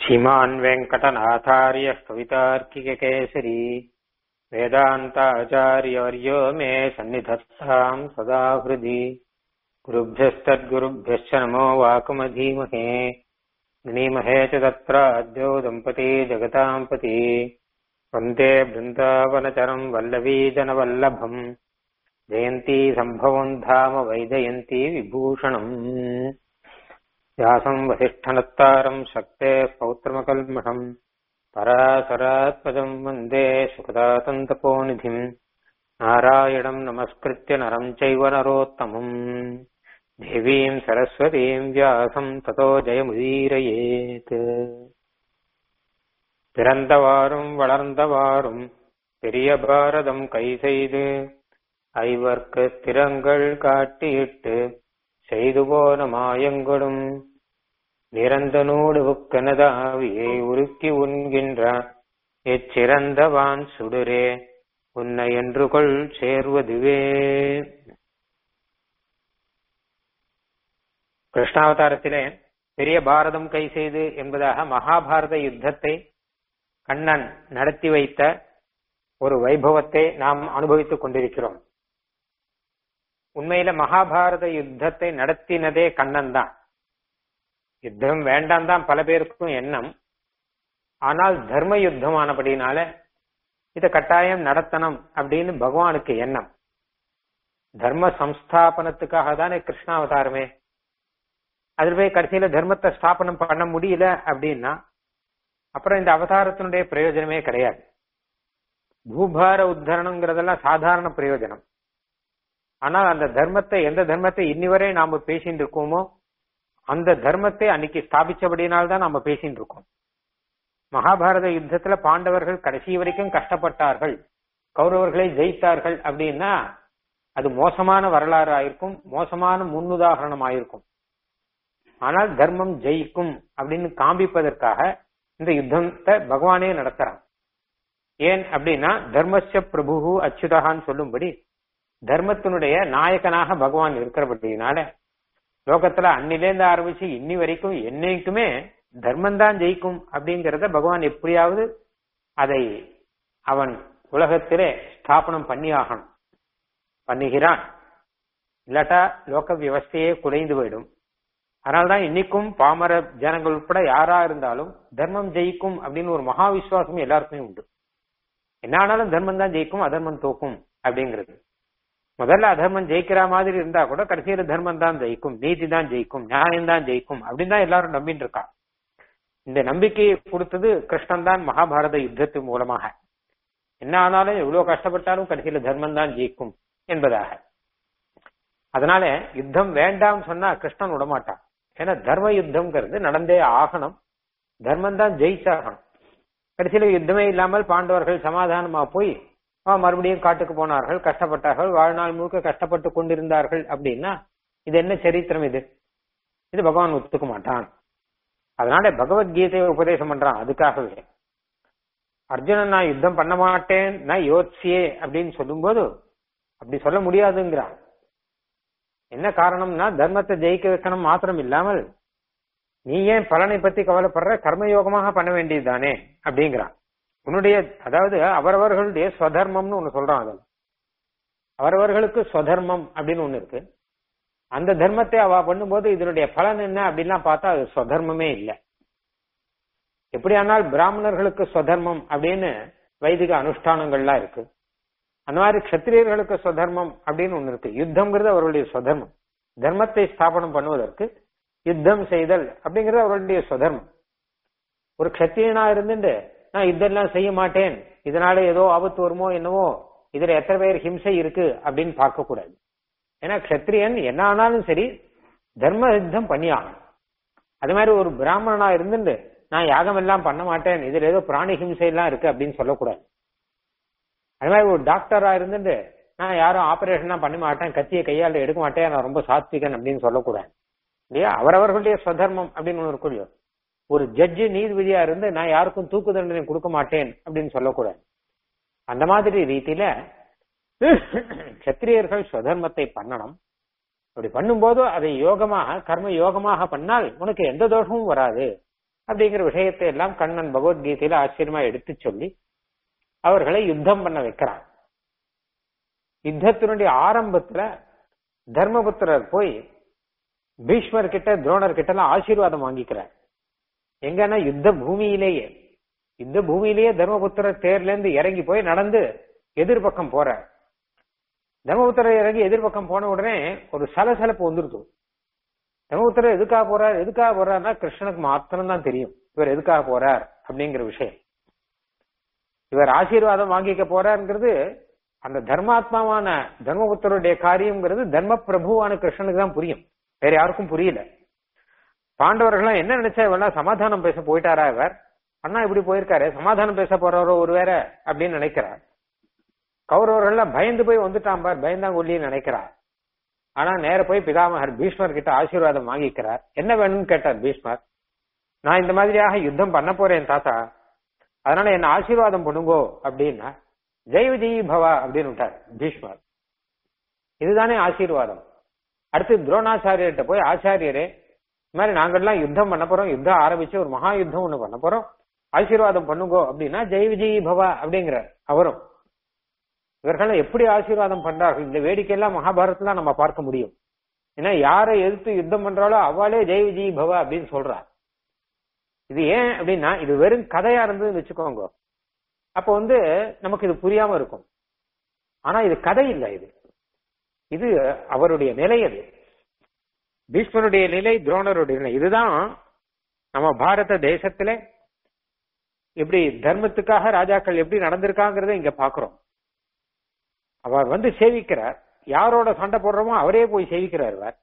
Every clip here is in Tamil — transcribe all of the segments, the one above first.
श्रीमान् वेङ्कटनाथार्यः कवितार्किककेसरी वेदान्ताचार्यवर्यो मे सन्निधत्ताम् सदा हृदि गुरुभ्यस्तद्गुरुभ्यश्च नमो वाकुमधीमहे गणीमहे च तत्र अद्यो दम्पती जगताम् पति वन्दे बृन्दावनचरम् वल्लवीजनवल्लभम् जयन्ती सम्भवम् धाम वैजयन्ती विभूषणम् व्यासम् वसिष्ठनत्तारम् शक्तेः पौत्रमकल्मषम् परासरात्मजम् वन्दे सुखदातन्तपोनिधिम् नारायणम् नमस्कृत्य नरम् चैव नरोत्तमम् देवीम् सरस्वतीम् व्यासम् ततो जयमुदीरयेत् பிறந்தவாறும் வளர்ந்தவாறும் பெரிய பாரதம் கை செய்து ஐவர்க்கு திறங்கள் காட்டியிட்டு செய்து போன மாயங்களும் நிரந்தனோடு உக்கனதாவியை உருக்கி உண்கின்ற எச்சிறந்தவான் சுடுரே உன்னை என்று கொள் சேர்வதுவே கிருஷ்ணாவதாரத்திலே பெரிய பாரதம் கை செய்து என்பதாக மகாபாரத யுத்தத்தை கண்ணன் நடத்தி வைத்த ஒரு வைபவத்தை நாம் அனுபவித்துக் கொண்டிருக்கிறோம் உண்மையில மகாபாரத யுத்தத்தை நடத்தினதே கண்ணன் தான் யுத்தம் வேண்டாம் தான் பல பேருக்கும் எண்ணம் ஆனால் தர்ம யுத்தமானபடினால இத கட்டாயம் நடத்தணும் அப்படின்னு பகவானுக்கு எண்ணம் தர்ம சம்ஸ்தாபனத்துக்காக தானே கிருஷ்ணாவதாரமே அதில் போய் கடைசியில தர்மத்தை ஸ்தாபனம் பண்ண முடியல அப்படின்னா அப்புறம் இந்த அவதாரத்தினுடைய பிரயோஜனமே கிடையாது பூபார உத்தரணங்கிறதெல்லாம் சாதாரண பிரயோஜனம் ஆனால் அந்த தர்மத்தை எந்த தர்மத்தை இன்னி வரை நாம பேசிட்டு இருக்கோமோ அந்த தர்மத்தை அன்னைக்கு ஸ்தாபிச்சபடினால்தான் நாம பேசிட்டு இருக்கோம் மகாபாரத யுத்தத்துல பாண்டவர்கள் கடைசி வரைக்கும் கஷ்டப்பட்டார்கள் கௌரவர்களை ஜெயித்தார்கள் அப்படின்னா அது மோசமான வரலாறு ஆயிருக்கும் மோசமான முன்னுதாரணம் ஆயிருக்கும் ஆனால் தர்மம் ஜெயிக்கும் அப்படின்னு காண்பிப்பதற்காக இந்த யுத்தத்தை பகவானே நடத்துறான் ஏன் அப்படின்னா தர்மஸ்ய பிரபு அச்சுதகான்னு சொல்லும்படி தர்மத்தினுடைய நாயகனாக பகவான் இருக்கிறபடினால லோகத்துல அன்னிலேருந்து ஆரம்பிச்சு இன்னி வரைக்கும் என்னைக்குமே தர்மம் தான் ஜெயிக்கும் அப்படிங்கிறத பகவான் எப்படியாவது அதை அவன் உலகத்திலே ஸ்தாபனம் பண்ணி ஆகணும் பண்ணுகிறான் இல்லாட்டா லோக வியவஸ்தையே குறைந்து போயிடும் அதனால்தான் இன்னைக்கும் பாமர ஜனங்கள் உட்பட யாரா இருந்தாலும் தர்மம் ஜெயிக்கும் அப்படின்னு ஒரு மகா விசுவாசம் எல்லாருக்குமே உண்டு என்ன ஆனாலும் தர்மம் தான் ஜெயிக்கும் அதர்மம் தோக்கும் அப்படிங்கிறது முதல்ல அதர்மம் ஜெயிக்கிற மாதிரி இருந்தா கூட கடைசியில தர்மம் தான் ஜெயிக்கும் நீதி தான் ஜெயிக்கும் நியாயம் தான் ஜெயிக்கும் அப்படின்னு தான் எல்லாரும் நம்பிட்டு இருக்கா இந்த நம்பிக்கையை கொடுத்தது கிருஷ்ணன் தான் மகாபாரத யுத்தத்து மூலமாக என்ன ஆனாலும் எவ்வளவு கஷ்டப்பட்டாலும் கடைசியில தர்மம் தான் ஜெயிக்கும் என்பதாக அதனால யுத்தம் வேண்டாம் சொன்னா கிருஷ்ணன் விடமாட்டான் ஏன்னா தர்ம யுத்தம்ங்கிறது நடந்தே ஆகணும் தர்மம் தான் ஜெயிச்சாகணும் கடைசியில யுத்தமே இல்லாமல் பாண்டவர்கள் சமாதானமா போய் மறுபடியும் காட்டுக்கு போனார்கள் கஷ்டப்பட்டார்கள் வாழ்நாள் முழுக்க கஷ்டப்பட்டு கொண்டிருந்தார்கள் அப்படின்னா இது என்ன சரித்திரம் இது இது பகவான் ஒத்துக்க மாட்டான் அதனால பகவத்கீதையை உபதேசம் பண்றான் அதுக்காகவே அர்ஜுனன் நான் யுத்தம் பண்ண மாட்டேன் நான் யோசியே அப்படின்னு சொல்லும்போது அப்படி சொல்ல முடியாதுங்கிறான் என்ன காரணம்னா தர்மத்தை ஜெயிக்க வைக்கணும் மாத்திரம் இல்லாமல் நீ ஏன் பலனை பத்தி கவலைப்படுற கர்மயோகமாக பண்ண வேண்டியது தானே அப்படிங்கிறான் உன்னுடைய அதாவது அவரவர்களுடைய ஸ்வதர்மம்னு ஒண்ணு சொல்றான் அதில் அவரவர்களுக்கு ஸ்வதர்மம் அப்படின்னு ஒண்ணு இருக்கு அந்த தர்மத்தை அவ பண்ணும்போது இதனுடைய பலன் என்ன அப்படின்லாம் பார்த்தா அது ஸ்வதர்மமே இல்லை எப்படியானால் பிராமணர்களுக்கு ஸ்வதர்மம் அப்படின்னு வைதிக அனுஷ்டானங்கள்லாம் இருக்கு அந்த மாதிரி கத்திரியர்களுக்கு ஸ்வதர்மம் அப்படின்னு ஒண்ணு இருக்கு யுத்தம்ங்கிறது அவர்களுடைய ஸ்வதர்மம் தர்மத்தை ஸ்தாபனம் பண்ணுவதற்கு யுத்தம் செய்தல் அப்படிங்கிறது அவர்களுடைய ஸ்வதர்மம் ஒரு கத்திரியனா இருந்துட்டு நான் இதெல்லாம் செய்ய மாட்டேன் இதனால ஏதோ ஆபத்து வருமோ என்னவோ இதுல எத்தனை பேர் ஹிம்சை இருக்கு அப்படின்னு பார்க்க கூடாது ஏன்னா கத்திரியன் என்ன ஆனாலும் சரி தர்ம யுத்தம் பண்ணி ஆகணும் அது மாதிரி ஒரு பிராமணனா இருந்துட்டு நான் யாகம் எல்லாம் பண்ண மாட்டேன் இதுல ஏதோ பிராணி ஹிம்சை எல்லாம் இருக்கு அப்படின்னு சொல்லக்கூடாது அது மாதிரி ஒரு டாக்டரா இருந்துட்டு நான் யாரும் ஆபரேஷன் பண்ண மாட்டேன் கத்தியை கையால எடுக்க மாட்டேன் நான் ரொம்ப சாத்விகன் அப்படின்னு சொல்லக்கூடாது இல்லையா அவரவர்களுடைய ஸ்வதர்மம் அப்படின்னு ஒன்று இருக்கும் ஒரு ஜட்ஜு நீதிபதியா இருந்து நான் யாருக்கும் தூக்கு தண்டனை கொடுக்க மாட்டேன் அப்படின்னு சொல்லக்கூடாது அந்த மாதிரி ரீதியில கத்திரியர்கள் ஸ்வதர்மத்தை பண்ணணும் அப்படி பண்ணும்போது அதை யோகமாக கர்ம யோகமாக பண்ணால் உனக்கு எந்த தோஷமும் வராது அப்படிங்கிற விஷயத்தை எல்லாம் கண்ணன் பகவத்கீதையில ஆச்சரியமா எடுத்து சொல்லி அவர்களை யுத்தம் பண்ண வைக்கிறான் யுத்தத்தினுடைய ஆரம்பத்துல தர்மபுத்திரர் போய் பீஷ்மர் கிட்ட துரோணர் கிட்ட எல்லாம் ஆசீர்வாதம் வாங்கிக்கிறார் எங்கன்னா யுத்த பூமியிலேயே யுத்த பூமியிலேயே தர்மபுத்திரர் தேர்ல இருந்து இறங்கி போய் நடந்து எதிர்பக்கம் போறார் தர்மபுத்திரர் இறங்கி எதிர்பக்கம் போன உடனே ஒரு சலசலப்பு வந்துருது தர்மபுத்திரர் எதுக்காக போறார் எதுக்காக போறாருன்னா கிருஷ்ணனுக்கு மாத்திரம் தான் தெரியும் இவர் எதுக்காக போறார் அப்படிங்கிற விஷயம் இவர் ஆசீர்வாதம் வாங்கிக்க போறாருங்கிறது அந்த தர்மாத்மாவான தர்மபுத்தருடைய காரியம்ங்கிறது தர்ம பிரபுவான கிருஷ்ணனுக்கு தான் புரியும் வேற யாருக்கும் புரியல பாண்டவர்கள்லாம் என்ன நினைச்சா இவெல்லாம் சமாதானம் பேச போயிட்டாரா இவர் அண்ணா இப்படி போயிருக்காரு சமாதானம் பேச போறவரோ ஒரு வேற அப்படின்னு நினைக்கிறார் கௌரவர்கள்லாம் பயந்து போய் வந்துட்டான் பார் பயந்தாங்கொல்லின்னு நினைக்கிறார் ஆனா நேர போய் பிதாமகர் பீஷ்மர் கிட்ட ஆசீர்வாதம் வாங்கிக்கிறார் என்ன வேணும்னு கேட்டார் பீஷ்மர் நான் இந்த மாதிரியாக யுத்தம் பண்ண போறேன் தாத்தா அதனால என்ன ஆசீர்வாதம் பண்ணுங்கோ அப்படின்னா ஜெய் விஜயி பவா அப்படின்னு விட்டார் பீஷ்மர் இதுதானே ஆசீர்வாதம் அடுத்து துரோணாச்சாரியர்கிட்ட போய் ஆச்சாரியரே இந்த மாதிரி நாங்கள்லாம் யுத்தம் பண்ண போறோம் யுத்தம் ஆரம்பிச்சு ஒரு மகா யுத்தம் ஒண்ணு பண்ண போறோம் ஆசீர்வாதம் பண்ணுங்கோ அப்படின்னா ஜெய் விஜயி பவா அப்படிங்கிற அவரும் இவர்கள் எப்படி ஆசீர்வாதம் பண்றார்கள் இந்த வேடிக்கையெல்லாம் மகாபாரத்லாம் நம்ம பார்க்க முடியும் ஏன்னா யாரை எதிர்த்து யுத்தம் பண்றாலோ அவளே ஜெய் விஜயி பவா அப்படின்னு சொல்றா இது ஏன் அப்படின்னா இது வெறும் கதையா இருந்ததுன்னு வச்சுக்கோங்க அப்ப வந்து நமக்கு இது புரியாம இருக்கும் ஆனா இது கதை இல்லை இது இது அவருடைய நிலை அது பீஷ்மருடைய நிலை துரோணருடைய நிலை இதுதான் நம்ம பாரத தேசத்துல எப்படி தர்மத்துக்காக ராஜாக்கள் எப்படி நடந்திருக்காங்கிறத இங்க பாக்குறோம் அவர் வந்து சேவிக்கிறார் யாரோட சண்டை போடுறோமோ அவரே போய் சேவிக்கிறார் அவர்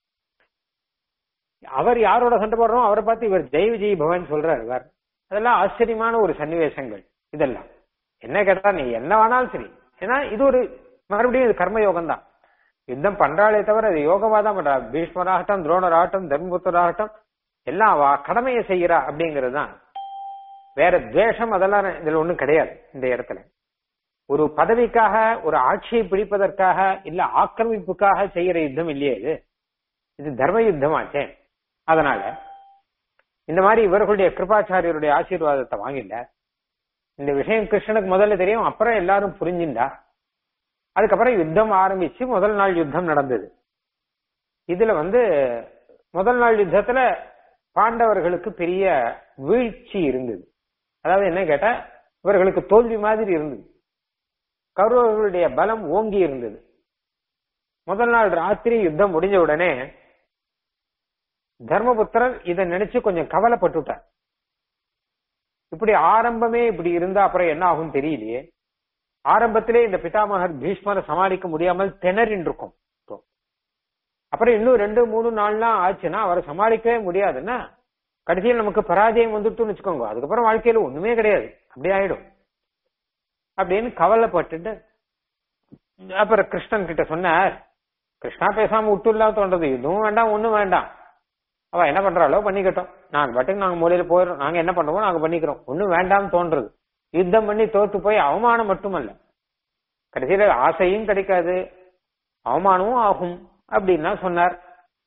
அவர் யாரோட சண்டை போடுறோமோ அவரை பார்த்து இவர் ஜெய் விஜய் பவன் சொல்றார் இவர் அதெல்லாம் ஆச்சரியமான ஒரு சன்னிவேசங்கள் இதெல்லாம் என்ன கேட்டா நீ என்ன வேணாலும் சரி ஏன்னா இது ஒரு மறுபடியும் இது கர்மயோகம் தான் யுத்தம் பண்றாளே தவிர அது யோகமா தான் பண்றா பீஷ்மராகட்டும் துரோணராகட்டும் தர்மபுத்தராகட்டும் எல்லாம் அவ கடமையை செய்யறா அப்படிங்கிறது தான் வேற துவேஷம் அதெல்லாம் இதுல ஒண்ணும் கிடையாது இந்த இடத்துல ஒரு பதவிக்காக ஒரு ஆட்சியை பிடிப்பதற்காக இல்ல ஆக்கிரமிப்புக்காக செய்யற யுத்தம் இல்லையே இது இது தர்ம யுத்தமாச்சே அதனால இந்த மாதிரி இவர்களுடைய கிருபாச்சாரியருடைய ஆசீர்வாதத்தை வாங்கிட்ட இந்த விஷயம் கிருஷ்ணனுக்கு முதல்ல தெரியும் அப்புறம் எல்லாரும் புரிஞ்சுண்டா அதுக்கப்புறம் யுத்தம் ஆரம்பிச்சு முதல் நாள் யுத்தம் நடந்தது இதுல வந்து முதல் நாள் யுத்தத்துல பாண்டவர்களுக்கு பெரிய வீழ்ச்சி இருந்தது அதாவது என்ன கேட்டா இவர்களுக்கு தோல்வி மாதிரி இருந்தது கௌரவர்களுடைய பலம் ஓங்கி இருந்தது முதல் நாள் ராத்திரி யுத்தம் முடிஞ்ச உடனே தர்மபுத்திரர் இதை நினைச்சு கொஞ்சம் கவலைப்பட்டுட்டார் இப்படி ஆரம்பமே இப்படி இருந்தா அப்புறம் என்ன ஆகும் தெரியலையே ஆரம்பத்திலே இந்த பிதாமகர் பீஷ்மரை சமாளிக்க முடியாமல் திணறின் இருக்கும் அப்புறம் இன்னும் ரெண்டு மூணு நாள்லாம் ஆச்சுன்னா அவரை சமாளிக்கவே முடியாதுன்னா கடைசியில் நமக்கு பராஜயம் வந்துட்டுன்னு வச்சுக்கோங்க அதுக்கப்புறம் வாழ்க்கையில ஒண்ணுமே கிடையாது அப்படி ஆயிடும் அப்படின்னு கவலைப்பட்டுட்டு அப்புறம் கிருஷ்ணன் கிட்ட சொன்னார் கிருஷ்ணா பேசாம விட்டுலாம் தோன்றது இதுவும் வேண்டாம் ஒண்ணும் வேண்டாம் அவ என்ன பண்றாளோ பண்ணிக்கட்டும் நாங்க பாட்டுக்கு நாங்க மூலையில போயிடும் நாங்க என்ன பண்றோமோ நாங்க பண்ணிக்கிறோம் ஒண்ணும் வேண்டாம்னு தோன்றது யுத்தம் பண்ணி தோத்து போய் அவமானம் மட்டுமல்ல கடைசியில ஆசையும் கிடைக்காது அவமானமும் ஆகும் அப்படின்னா சொன்னார்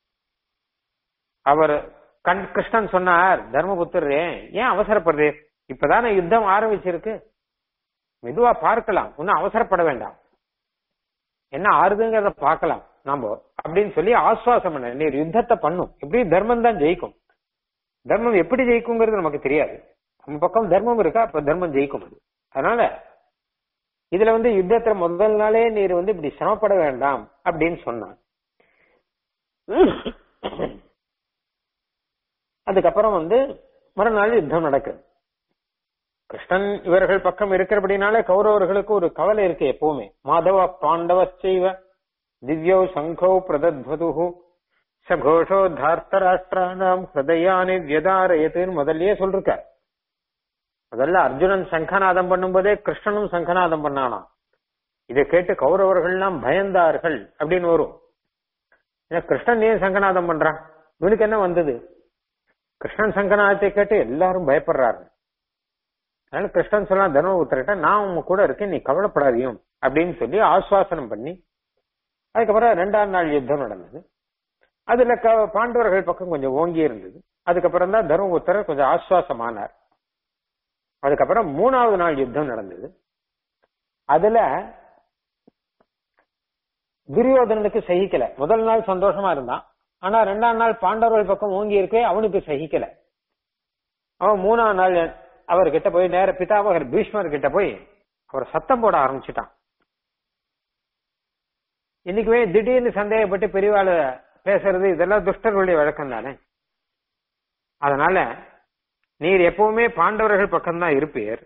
அவர் கண் கிருஷ்ணன் சொன்னார் தர்மபுத்திரரே ஏன் அவசரப்படுறே இப்பதானே யுத்தம் ஆரம்பிச்சிருக்கு மெதுவா பார்க்கலாம் ஒன்னும் அவசரப்பட வேண்டாம் என்ன ஆறுதுங்கிறத பார்க்கலாம் நாம அப்படின்னு சொல்லி ஆஸ்வாசம் பண்ண நீர் யுத்தத்தை பண்ணும் எப்படி தர்மம் தான் ஜெயிக்கும் தர்மம் எப்படி ஜெயிக்குங்கிறது நமக்கு தெரியாது நம்ம பக்கம் தர்மம் இருக்கா அப்ப தர்மம் ஜெயிக்கும் அது அதனால இதுல வந்து யுத்தத்துல முதல் நாளே நீர் வந்து இப்படி சிரமப்பட வேண்டாம் அப்படின்னு சொன்னான் அதுக்கப்புறம் வந்து மறுநாள் யுத்தம் நடக்குது கிருஷ்ணன் இவர்கள் பக்கம் இருக்கிறபடினால கௌரவர்களுக்கு ஒரு கவலை இருக்கு எப்பவுமே மாதவ பாண்டவ செய்வ திவ்யோ சங்கோ பிரதத்வது சகோஷோ தார்த்தராஷ்டிரானாம் ஹிருதயானி வியதாரயத்துன்னு முதல்லயே சொல்லிருக்க முதல்ல அர்ஜுனன் சங்கநாதம் பண்ணும்போதே கிருஷ்ணனும் சங்கநாதம் பண்ணானா இதை கேட்டு கௌரவர்கள்லாம் பயந்தார்கள் அப்படின்னு வரும் ஏன்னா கிருஷ்ணன் ஏன் சங்கநாதம் பண்றான் இவனுக்கு என்ன வந்தது கிருஷ்ணன் சங்கநாதத்தை கேட்டு எல்லாரும் பயப்படுறாரு அதனால கிருஷ்ணன் சொன்னா தர்மபுத்திரட்ட நான் உங்க கூட இருக்கேன் நீ கவலைப்படாதியும் அப்படின்னு சொல்லி ஆஸ்வாசனம் பண்ணி அதுக்கப்புறம் ரெண்டாம் நாள் யுத்தம் நடந்தது அதுல பாண்டவர்கள் பக்கம் கொஞ்சம் ஓங்கி இருந்தது அதுக்கப்புறம் தான் தர்மபுத்திரர் கொஞ்சம் ஆஸ்வாசமானார் அதுக்கப்புறம் மூணாவது நாள் யுத்தம் நடந்தது அதுல துரியோதனனுக்கு சகிக்கல முதல் நாள் சந்தோஷமா இருந்தான் ஆனா ரெண்டாம் நாள் பாண்டவர்கள் பக்கம் ஓங்கி இருக்கே அவனுக்கு சகிக்கல அவன் மூணாம் நாள் அவர்கிட்ட போய் நேர பிதாமகர் பீஷ்மர் கிட்ட போய் அவர் சத்தம் போட ஆரம்பிச்சுட்டான் இன்னைக்குமே திடீர்னு சந்தேகப்பட்டு பெரியவாள பேசுறது இதெல்லாம் துஷ்டர்களுடைய வழக்கம் தானே அதனால நீர் எப்பவுமே பாண்டவர்கள் பக்கம்தான் இருப்பீர்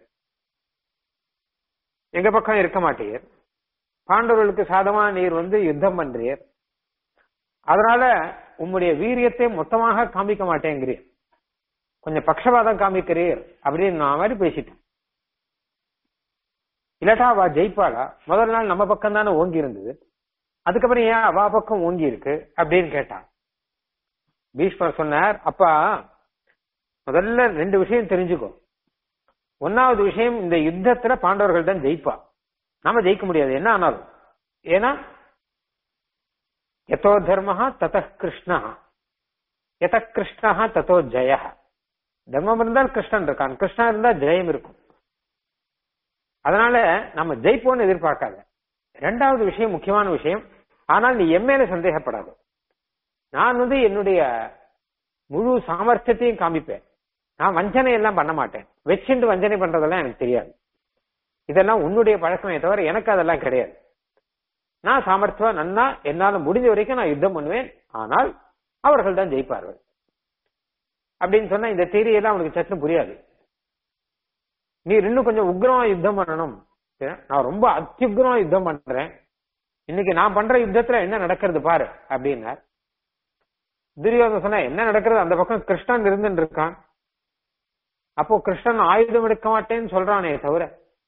எங்க பக்கம் இருக்க மாட்டீர் பாண்டவர்களுக்கு சாதமா நீர் வந்து யுத்தம் பண்றீர் அதனால உம்முடைய வீரியத்தை மொத்தமாக காமிக்க மாட்டேங்கிறீர் கொஞ்சம் பக்ஷபாதம் காமிக்கிறீர் அப்படின்னு நான் மாதிரி பேசிட்டேன் இல்லாட்டா அவ ஜெயிப்பாளா முதல் நாள் நம்ம பக்கம் தானே ஓங்கி இருந்தது அதுக்கப்புறம் ஏன் அவா பக்கம் ஓங்கி இருக்கு அப்படின்னு கேட்டான் பீஷ்மர் சொன்னார் அப்பா முதல்ல ரெண்டு விஷயம் தெரிஞ்சுக்கோ ஒன்னாவது விஷயம் இந்த யுத்தத்துல பாண்டவர்கள் தான் ஜெயிப்பா நாம ஜெயிக்க முடியாது என்ன ஆனாலும் ஏன்னா எதோ தர்மஹா தத கிருஷ்ணா எத கிருஷ்ணா தத்தோ ஜெய தர்மம் இருந்தால் கிருஷ்ணன் இருக்கான் கிருஷ்ணா இருந்தால் ஜெயம் இருக்கும் அதனால நம்ம ஜெயிப்போம்னு எதிர்பார்க்காத ரெண்டாவது விஷயம் முக்கியமான விஷயம் ஆனால் நீ என் மேல சந்தேகப்படாது நான் வந்து என்னுடைய முழு சாமர்த்தியத்தையும் காமிப்பேன் நான் வஞ்சனை எல்லாம் பண்ண மாட்டேன் வச்சுட்டு வஞ்சனை பண்றதெல்லாம் எனக்கு தெரியாது இதெல்லாம் உன்னுடைய பழக்கமே தவிர எனக்கு அதெல்லாம் கிடையாது நான் சாமர்த்தியமா நன்னா என்னால முடிஞ்ச வரைக்கும் நான் யுத்தம் பண்ணுவேன் ஆனால் அவர்கள் தான் ஜெயிப்பார்கள் அப்படின்னு சொன்னா இந்த theory எல்லாம் அவனுக்கு சட்டுன்னு புரியாது நீ இன்னும் கொஞ்சம் உக்ரமா யுத்தம் பண்ணணும் நான் ரொம்ப அத்தியுக்ரமா யுத்தம் பண்றேன் இன்னைக்கு நான் பண்ற யுத்தத்துல என்ன நடக்கிறது பாரு அப்படின்னார் துரியோதன சொன்னா என்ன நடக்கிறது அந்த பக்கம் கிருஷ்ணன் இருந்துட்டு இருக்கான் அப்போ கிருஷ்ணன் ஆயுதம் எடுக்க மாட்டேன்னு சொல்றானே தவிர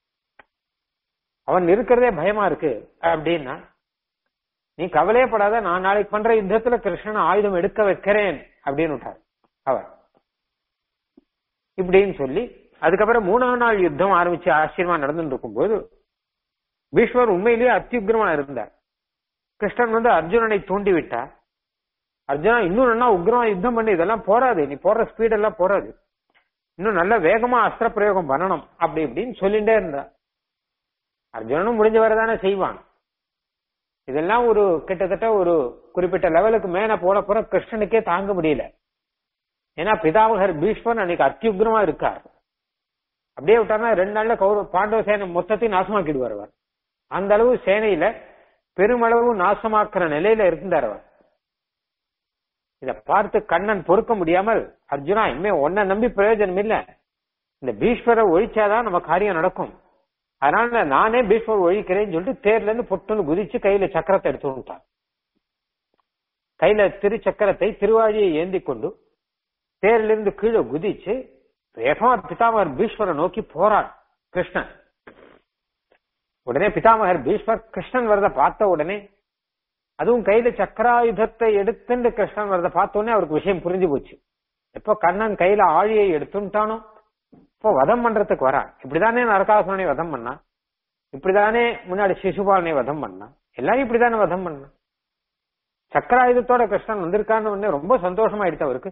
அவன் இருக்கிறதே பயமா இருக்கு அப்படின்னா நீ கவலையே படாத நான் நாளைக்கு பண்ற யுத்தத்துல கிருஷ்ணன் ஆயுதம் எடுக்க வைக்கிறேன் அப்படின்னு விட்டார் அவர் இப்படின்னு சொல்லி அதுக்கப்புறம் மூணாம் நாள் யுத்தம் ஆரம்பிச்சு ஆச்சரியமா நடந்துட்டு இருக்கும்போது பீஷ்மர் உண்மையிலேயே அத்தியுக்ரமா இருந்தார் கிருஷ்ணன் வந்து அர்ஜுனனை தூண்டி விட்டார் அர்ஜுனா இன்னும் நல்லா உக்ரமா யுத்தம் பண்ணி இதெல்லாம் போறாது நீ போற ஸ்பீட் எல்லாம் போறாது இன்னும் நல்ல வேகமா அஸ்திர பிரயோகம் பண்ணணும் அப்படி இப்படின்னு சொல்லிட்டே இருந்தா அர்ஜுனனும் முடிஞ்ச வரதானே செய்வான் இதெல்லாம் ஒரு கிட்டத்தட்ட ஒரு குறிப்பிட்ட லெவலுக்கு மேல போன போற கிருஷ்ணனுக்கே தாங்க முடியல ஏன்னா பிதாமகர் பீஷ்மர் அன்னைக்கு அத்தியுக்ரமா இருக்கார் அப்படியே விட்டாருன்னா ரெண்டு நாள்ல கௌரவ பாண்டவ சேனை மொத்தத்தையும் நாசமாக்கிடுவார் அவர் அந்த அளவு சேனையில பெருமளவு நாசமாக்குற நிலையில இருந்தார் அவர் இத பார்த்து கண்ணன் பொறுக்க முடியாமல் அர்ஜுனா இனிமே உன்னை நம்பி பிரயோஜனம் இல்ல இந்த பீஷ்மரை ஒழிச்சாதான் நம்ம காரியம் நடக்கும் அதனால நானே பீஷ்மர் ஒழிக்கிறேன்னு சொல்லிட்டு தேர்ல இருந்து பொட்டுன்னு குதிச்சு கையில சக்கரத்தை எடுத்து விட்டான் கையில திருச்சக்கரத்தை திருவாழியை ஏந்தி கொண்டு தேர்ல இருந்து கீழே குதிச்சு வேகமா பிதாமகர் பீஷ்மரை நோக்கி போறான் கிருஷ்ணன் உடனே பிதாமகர் பீஷ்மர் கிருஷ்ணன் வரத பார்த்த உடனே அதுவும் கையில சக்கராயுதத்தை எடுத்துட்டு கிருஷ்ணன் வரத பார்த்த உடனே அவருக்கு விஷயம் புரிஞ்சு போச்சு எப்போ கண்ணன் கையில ஆழியை எடுத்துட்டானோ இப்போ வதம் பண்றதுக்கு வரான் இப்படிதானே நரகாசுரனை வதம் பண்ணான் இப்படிதானே முன்னாடி சிசுபாலனை வதம் பண்ணான் எல்லாரும் இப்படிதானே வதம் பண்ணான் சக்கராயுதத்தோட கிருஷ்ணன் வந்திருக்கான்னு உடனே ரொம்ப சந்தோஷமாயிடுச்சு அவருக்கு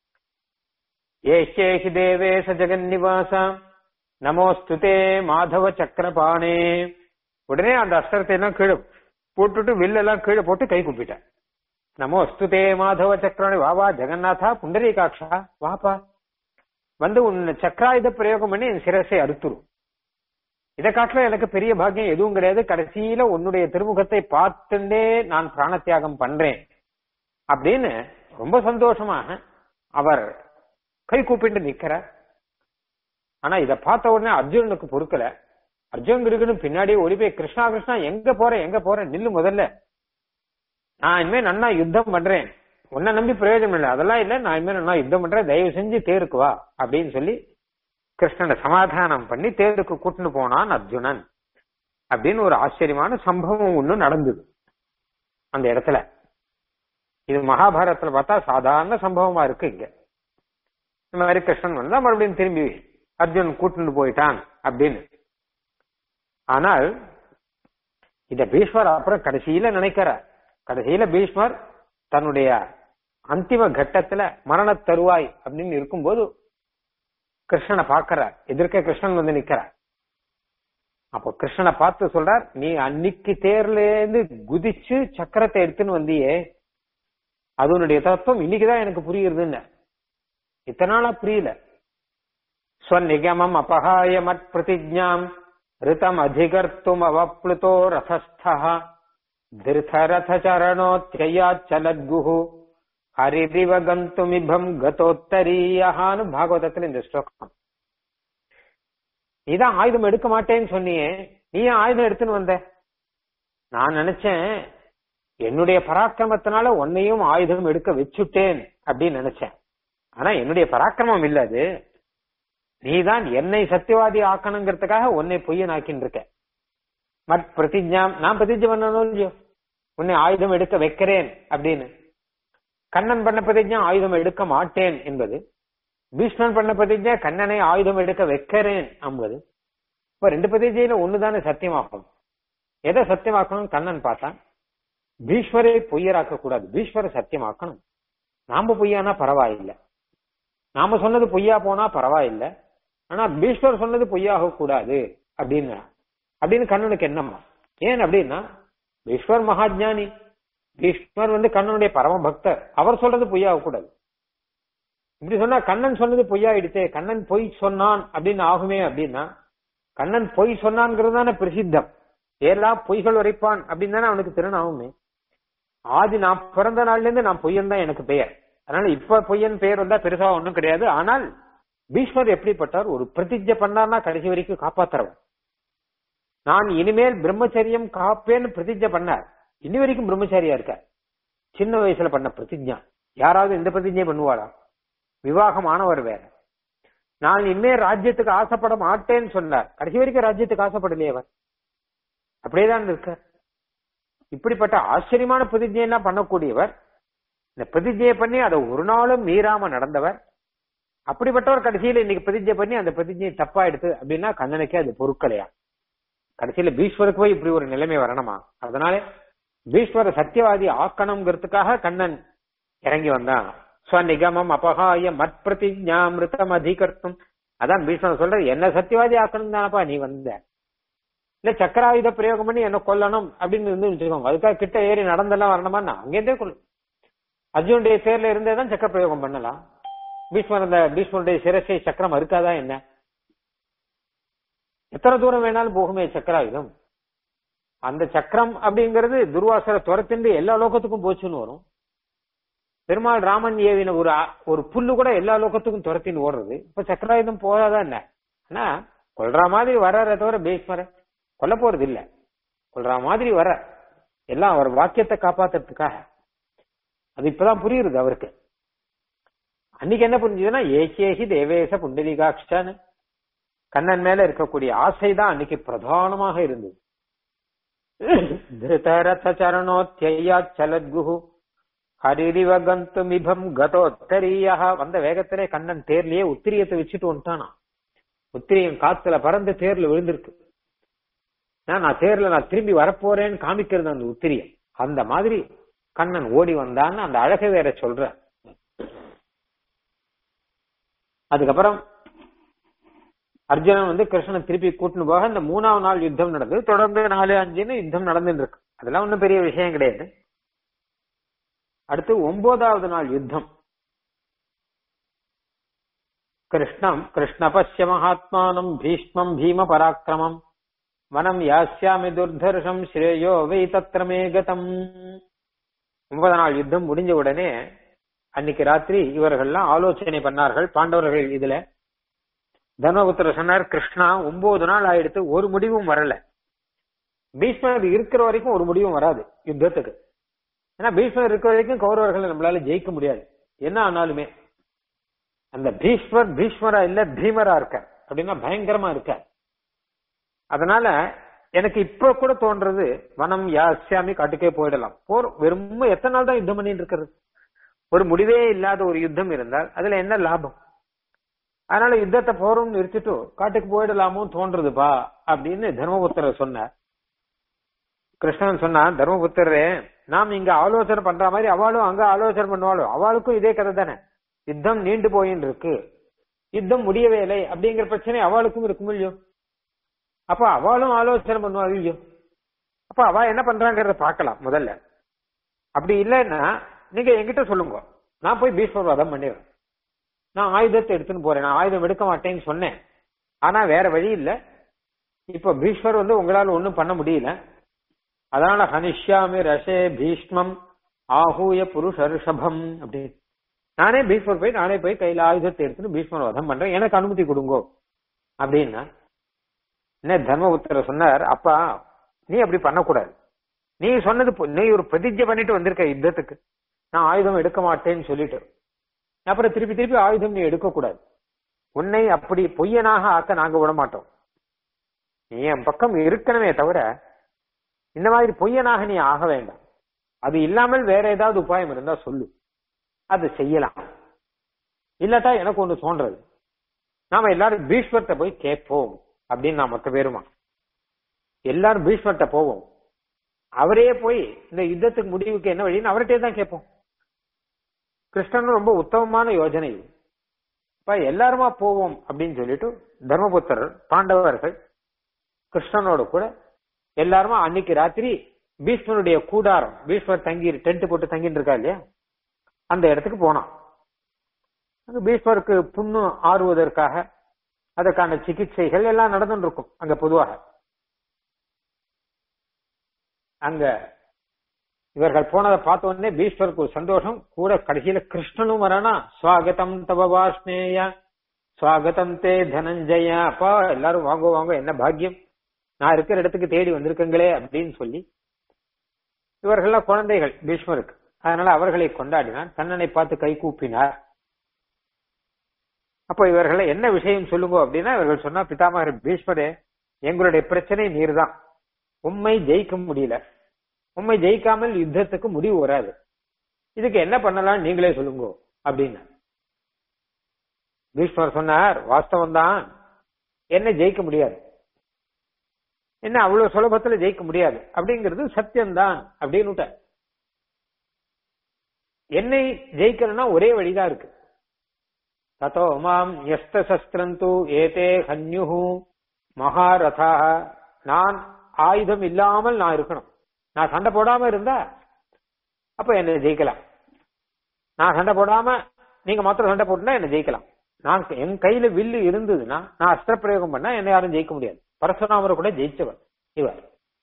ஏஷேஷி தேவேச ஜெகன்னிவாசா நமோஸ்துதே மாதவ சக்கரபாணே உடனே அந்த அஸ்திரத்தை எல்லாம் கீழே போட்டுட்டு வில்லெல்லாம் கீழே போட்டு கை குப்பிட்டேன் நமோஸ்துதே மாதவ சக்கரபாணி வாவா ஜெகநாதா புண்டரீகாட்சா வாப்பா வந்து உன் சக்கராயுத பிரயோகம் பண்ணி என் சிரசை அறுத்துரும் இதை காட்டில எனக்கு பெரிய பாக்கியம் எதுவும் கிடையாது கடைசியில உன்னுடைய திருமுகத்தை பார்த்துட்டே நான் பிராண தியாகம் பண்றேன் அப்படின்னு ரொம்ப சந்தோஷமாக அவர் கை கூப்பிட்டு நிக்கிறார் ஆனா இத பார்த்த உடனே அர்ஜுனனுக்கு பொறுக்கல அர்ஜுன் இருக்குன்னு பின்னாடியே ஓடி போய் கிருஷ்ணா கிருஷ்ணா எங்க போறேன் எங்க போறேன் நில்லு முதல்ல நான் இனிமே நன்னா யுத்தம் பண்றேன் உன்னை நம்பி பிரயோஜனம் இல்லை அதெல்லாம் இல்ல நான் இனிமே நன்னா யுத்தம் பண்றேன் தயவு செஞ்சு தேருக்கு வா அப்படின்னு சொல்லி கிருஷ்ணனை சமாதானம் பண்ணி தேருக்கு கூட்டின்னு போனான் அர்ஜுனன் அப்படின்னு ஒரு ஆச்சரியமான சம்பவம் ஒண்ணு நடந்தது அந்த இடத்துல இது மகாபாரதத்துல பார்த்தா சாதாரண சம்பவமா இருக்கு இங்க இந்த மாதிரி கிருஷ்ணன் வந்தா மறுபடியும் திரும்பி அர்ஜுன் கூட்டிட்டு போயிட்டான் அப்படின்னு ஆனால் இத பீஷ்மர் அப்புறம் கடைசியில நினைக்கிறார் கடைசியில பீஷ்மர் தன்னுடைய அந்திம கட்டத்துல மரண தருவாய் அப்படின்னு இருக்கும்போது கிருஷ்ணனை பாக்குறார் எதிர்க்க கிருஷ்ணன் வந்து நிக்கிறார் அப்போ கிருஷ்ணனை பார்த்து சொல்றார் நீ அன்னைக்கு தேர்ல இருந்து குதிச்சு சக்கரத்தை எடுத்துன்னு வந்தியே அதனுடைய தத்துவம் இன்னைக்குதான் எனக்கு புரியுறதுன்னு இத்தனை நாளா புரியல ஸ்வநிகமம் அபகாய மத் பிரதிஜாம் ரிதம் அதிகர்த்தும் அவப்ளுதோ ரதஸ்தா திருதரத சரணோத்யயாச்சலத்குஹு ஹரிதிவ கந்துமிபம் கதோத்தரீயான்னு பாகவதத்துல இந்த ஸ்லோகம் நீதான் ஆயுதம் எடுக்க மாட்டேன்னு சொன்னியே நீ ஏன் ஆயுதம் எடுத்துன்னு வந்த நான் நினைச்சேன் என்னுடைய பராக்கிரமத்தினால உன்னையும் ஆயுதம் எடுக்க வச்சுட்டேன் அப்படின்னு நினைச்சேன் ஆனா என்னுடைய பராக்கிரமம் இல்ல அது நீதான் என்னை சத்தியவாதி ஆக்கணுங்கிறதுக்காக உன்னை பொய்யன் ஆக்கின்னு இருக்க மத் பிரதிஜாம் நான் பிரதிஜை பண்ணணும் இல்லையோ உன்னை ஆயுதம் எடுக்க வைக்கிறேன் அப்படின்னு கண்ணன் பண்ண பிரதிஜா ஆயுதம் எடுக்க மாட்டேன் என்பது பீஷ்மன் பண்ண பிரதிஜை கண்ணனை ஆயுதம் எடுக்க வைக்கிறேன் என்பது இப்ப ரெண்டு பிரதிஜையில ஒண்ணுதானே சத்தியமாக்கணும் எதை சத்தியமாக்கணும் கண்ணன் பார்த்தான் பீஷ்மரை பொய்யராக்க கூடாது பீஷ்மரை சத்தியமாக்கணும் நாம பொய்யானா பரவாயில்லை நாம சொன்னது பொய்யா போனா பரவாயில்லை ஆனா பீஷ்மர் சொன்னது பொய்யாக கூடாது அப்படின்னு அப்படின்னு கண்ணனுக்கு என்னம்மா ஏன் அப்படின்னா பீஷ்மர் மகாஜானி பீஷ்மர் வந்து கண்ணனுடைய பரம பக்தர் அவர் சொல்றது பொய்யாக கூடாது இப்படி சொன்னா கண்ணன் சொன்னது பொய்யாயிடுச்சே கண்ணன் பொய் சொன்னான் அப்படின்னு ஆகுமே அப்படின்னா கண்ணன் பொய் சொன்னான்ங்கிறது தானே பிரசித்தம் எல்லாம் பொய்கள் உரைப்பான் அப்படின்னு தானே அவனுக்கு திருநாவுமே ஆதி நான் பிறந்த நாள்ல இருந்து நான் பொய்யன் தான் எனக்கு பெயர் அதனால இப்ப பொய்யன் பெயர் வந்தா பெருசா ஒண்ணும் கிடையாது ஆனால் பீஷ்மர் எப்படிப்பட்டார் ஒரு பிரதிஜை பண்ணார்னா கடைசி வரைக்கும் காப்பாத்துறவன் நான் இனிமேல் பிரம்மச்சரியம் காப்பேன்னு பிரதிஜை பண்ணார் இன்னி வரைக்கும் பிரம்மச்சாரியா இருக்க சின்ன வயசுல பண்ண பிரதிஜா யாராவது இந்த பிரதிஜை பண்ணுவாரா விவாகம் ஆனவர் வேற நான் இனிமேல் ராஜ்யத்துக்கு ஆசைப்பட மாட்டேன்னு சொன்னார் கடைசி வரைக்கும் ராஜ்யத்துக்கு ஆசைப்படலையே அவர் அப்படியேதான் இருக்கார் இப்படிப்பட்ட ஆச்சரியமான பிரதிஜையெல்லாம் பண்ணக்கூடியவர் இந்த பிரதிஜையை பண்ணி அதை ஒரு நாளும் மீறாம நடந்தவர் அப்படிப்பட்டவர் கடைசியில இன்னைக்கு பிரதிஜை பண்ணி அந்த பிரதிஜையை தப்பா எடுத்து அப்படின்னா கண்ணனுக்கே அது பொருட்களையா கடைசியில பீஷ்வருக்கு போய் இப்படி ஒரு நிலைமை வரணுமா அதனால பீஷ்வர சத்தியவாதி ஆக்கணுங்கிறதுக்காக கண்ணன் இறங்கி வந்தான் ஸ்வநிகமம் அபகாய மத் பிரதிஜாமிருத்தம் அதிகர்த்தும் அதான் பீஷ்மர் சொல்ற என்ன சத்தியவாதி ஆக்கணும் தானப்பா நீ வந்த இல்ல சக்கராயுத பிரயோகம் பண்ணி என்ன கொல்லணும் அப்படின்னு இருந்து வச்சுக்கோங்க அதுக்காக கிட்ட ஏறி நடந்தெல்லாம் வரணுமா நான் அங்கேருந்தே கொள்ளும் அர்ஜுனுடைய பேர்ல இருந்தே தான் சக்கர பிரயோகம் பண்ணலாம் பீஷ்மர் அந்த பீஷ்மருடைய சிரசை சக்கரம் இருக்காதா என்ன எத்தனை தூரம் வேணாலும் போகுமே சக்கராயுதம் அந்த சக்கரம் அப்படிங்கிறது துர்வாசர துரத்திண்டு எல்லா லோகத்துக்கும் போச்சுன்னு வரும் பெருமாள் ராமன் ஏவின ஒரு ஒரு புல்லு கூட எல்லா லோகத்துக்கும் துரத்தின்னு ஓடுறது இப்ப சக்கராயுதம் போகாதா என்ன ஆனா கொல்ற மாதிரி வர்றத தவிர பீஷ்மர கொல்ல போறது இல்ல கொல்ற மாதிரி வர எல்லாம் அவர் வாக்கியத்தை காப்பாத்துறதுக்காக அது இப்பதான் புரியுது அவருக்கு அன்னைக்கு என்ன புரிஞ்சதுன்னா ஏகேகி தேவேச புண்டரிகாட்சான்னு கண்ணன் மேல இருக்கக்கூடிய ஆசைதான் அன்னைக்கு பிரதானமாக இருந்தது திருதரத சரணோத்தியா சலத்குஹு ஹரிரிவ கந்துமிபம் கதோத்தரியா வந்த வேகத்திலே கண்ணன் தேர்லயே உத்திரியத்தை வச்சுட்டு வந்துட்டானா உத்திரியம் காத்துல பறந்து தேர்ல விழுந்திருக்கு நான் தேர்ல நான் திரும்பி வரப்போறேன்னு காமிக்கிறது அந்த உத்திரியம் அந்த மாதிரி கண்ணன் ஓடி வந்தான்னு அந்த அழகை வேற சொல்ற அதுக்கப்புறம் அர்ஜுனன் வந்து கிருஷ்ணன் திருப்பி கூட்டின்னு போக இந்த மூணாவது நாள் யுத்தம் நடந்தது தொடர்ந்து நாலு அஞ்சுன்னு யுத்தம் நடந்துட்டு இருக்கு அதெல்லாம் ஒன்றும் பெரிய விஷயம் கிடையாது அடுத்து ஒன்பதாவது நாள் யுத்தம் கிருஷ்ணம் கிருஷ்ண பசிய மகாத்மானம் பீஷ்மம் பீம பராக்கிரமம் வனம் யாஸ்யாமி துர்தர்ஷம் ஸ்ரேயோ வை தத்திரமே கதம் ஒன்பது நாள் யுத்தம் முடிஞ்ச உடனே அன்னைக்கு ராத்திரி இவர்கள்லாம் ஆலோசனை பண்ணார்கள் பாண்டவர்கள் இதுல தர்மபுத்திர சொன்னார் கிருஷ்ணா ஒன்பது நாள் ஆயிடுத்து ஒரு முடிவும் வரல பீஷ்மர் இருக்கிற வரைக்கும் ஒரு முடிவும் வராது யுத்தத்துக்கு ஏன்னா பீஷ்மர் இருக்கிற வரைக்கும் கௌரவர்களை நம்மளால ஜெயிக்க முடியாது என்ன ஆனாலுமே அந்த பீஷ்மர் பீஷ்மரா இல்ல பீமரா இருக்க அப்படின்னா பயங்கரமா இருக்க அதனால எனக்கு இப்ப கூட தோன்றது வனம் யாசியாமி காட்டுக்கே போயிடலாம் போர் வெறும் எத்தனை நாள் தான் யுத்தம் பண்ணிட்டு இருக்கிறது ஒரு முடிவே இல்லாத ஒரு யுத்தம் இருந்தால் அதுல என்ன லாபம் அதனால யுத்தத்தை போறோம்னு நிறுத்திட்டு காட்டுக்கு போயிடலாமோ தோன்றதுப்பா அப்படின்னு தர்மபுத்திரர் சொன்னார் கிருஷ்ணன் சொன்னா தர்மபுத்திரரே நாம் இங்க ஆலோசனை பண்ற மாதிரி அவளும் அங்க ஆலோசனை பண்ணுவாளோ அவளுக்கும் இதே கதை தானே யுத்தம் நீண்டு போயின்னு இருக்கு யுத்தம் முடியவே இல்லை அப்படிங்கிற பிரச்சனை அவளுக்கும் இருக்கும் இல்லையோ அப்ப அவளும் ஆலோசனை பண்ணுவா இல்லையோ அப்ப அவ என்ன பண்றாங்கிறத பார்க்கலாம் முதல்ல அப்படி இல்லைன்னா நீங்க என்கிட்ட சொல்லுங்க நான் போய் பீஷ்மர் வதம் பண்ணிடுறேன் நான் ஆயுதத்தை எடுத்துன்னு போறேன் நான் ஆயுதம் எடுக்க மாட்டேன்னு சொன்னேன் ஆனா வேற வழி இல்ல இப்ப பீஷ்மர் வந்து உங்களால ஒண்ணும் பண்ண முடியல அதனால ஹனிஷ்யாமி ரசே பீஷ்மம் ஆஹூய புருஷ ரிஷபம் அப்படி நானே பீஷ்மர் போய் நானே போய் கையில ஆயுதத்தை எடுத்துன்னு பீஷ்மர் வதம் பண்றேன் எனக்கு அனுமதி கொடுங்கோ அப்படின்னா என்ன தர்மபுத்திரர் சொன்னார் அப்பா நீ அப்படி பண்ணக்கூடாது நீ சொன்னது பொ- நீ ஒரு பிரதிஜை பண்ணிட்டு வந்திருக்க யுத்தத்துக்கு நான் ஆயுதம் எடுக்க மாட்டேன்னு சொல்லிட்டு அப்புறம் திருப்பி திருப்பி ஆயுதம் நீ எடுக்க கூடாது உன்னை அப்படி பொய்யனாக ஆக்க நாங்க விட மாட்டோம் நீ என் பக்கம் இருக்கணுமே தவிர இந்த மாதிரி பொய்யனாக நீ ஆக வேண்டாம் அது இல்லாமல் வேற ஏதாவது உபாயம் இருந்தா சொல்லு அது செய்யலாம் இல்லாட்டா எனக்கு ஒண்ணு தோன்றது நாம எல்லாரும் பீஷ்வர்ட்ட போய் கேட்போம் அப்படின்னு நான் மொத்த பேருமா எல்லாரும் பீஷ்மர்ட்ட போவோம் அவரே போய் இந்த யுத்தத்துக்கு முடிவுக்கு என்ன வழின்னு அவர்கிட்டே தான் கேட்போம் கிருஷ்ணன் ரொம்ப உத்தமமான யோஜனை இது இப்ப எல்லாருமா போவோம் அப்படின்னு சொல்லிட்டு தர்மபுத்திரர் பாண்டவர்கள் கிருஷ்ணனோட கூட எல்லாருமா அன்னைக்கு ராத்திரி பீஷ்மருடைய கூடாரம் பீஷ்மர் தங்கி டென்ட் போட்டு தங்கிட்டு இருக்கா இல்லையா அந்த இடத்துக்கு போனான் அங்க பீஷ்மருக்கு புண்ணு ஆறுவதற்காக அதற்கான சிகிச்சைகள் எல்லாம் நடந்துட்டு இருக்கும் அங்க பொதுவாக அங்க இவர்கள் போனதை பார்த்த உடனே பீஷ்மருக்கு ஒரு சந்தோஷம் கூட கடைசியில கிருஷ்ணனும் வரானா ஸ்வாகதம் தவ வாஷ்ணேய ஸ்வாகதம் தே தனஞ்சய அப்பா எல்லாரும் வாங்க வாங்க என்ன பாக்கியம் நான் இருக்கிற இடத்துக்கு தேடி வந்திருக்கங்களே அப்படின்னு சொல்லி இவர்கள்லாம் குழந்தைகள் பீஷ்மருக்கு அதனால அவர்களை கொண்டாடினார் கண்ணனை பார்த்து கை கூப்பினார் அப்ப இவர்களை என்ன விஷயம் சொல்லுங்க அப்படின்னா இவர்கள் சொன்னா பிதாமகர் பீஷ்மரே எங்களுடைய பிரச்சனை நீர்தான் உண்மை ஜெயிக்க முடியல உண்மை ஜெயிக்காமல் யுத்தத்துக்கு முடிவு வராது இதுக்கு என்ன பண்ணலாம் நீங்களே சொல்லுங்க அப்படின்னு பீஷ்மர் சொன்னார் வாஸ்தவம் தான் என்ன ஜெயிக்க முடியாது என்ன அவ்வளவு சுலபத்துல ஜெயிக்க முடியாது அப்படிங்கிறது சத்தியம்தான் அப்படின்னு விட்டார். என்னை ஜெயிக்கணும்னா ஒரே வழிதான் இருக்கு தத்தோ மாம் எஸ்த சஸ்திரந்து ஏதே ஹன்யு மகாரதா நான் ஆயுதம் இல்லாமல் நான் இருக்கணும் நான் சண்டை போடாம இருந்தா அப்ப என்ன ஜெயிக்கலாம் நான் சண்டை போடாம நீங்க மாத்திரம் சண்டை போட்டுனா என்ன ஜெயிக்கலாம் நான் என் கையில வில்லு இருந்ததுன்னா நான் அஸ்திர பிரயோகம் பண்ணா என்ன யாரும் ஜெயிக்க முடியாது பரசுராமரை கூட ஜெயிச்சவர் இவர்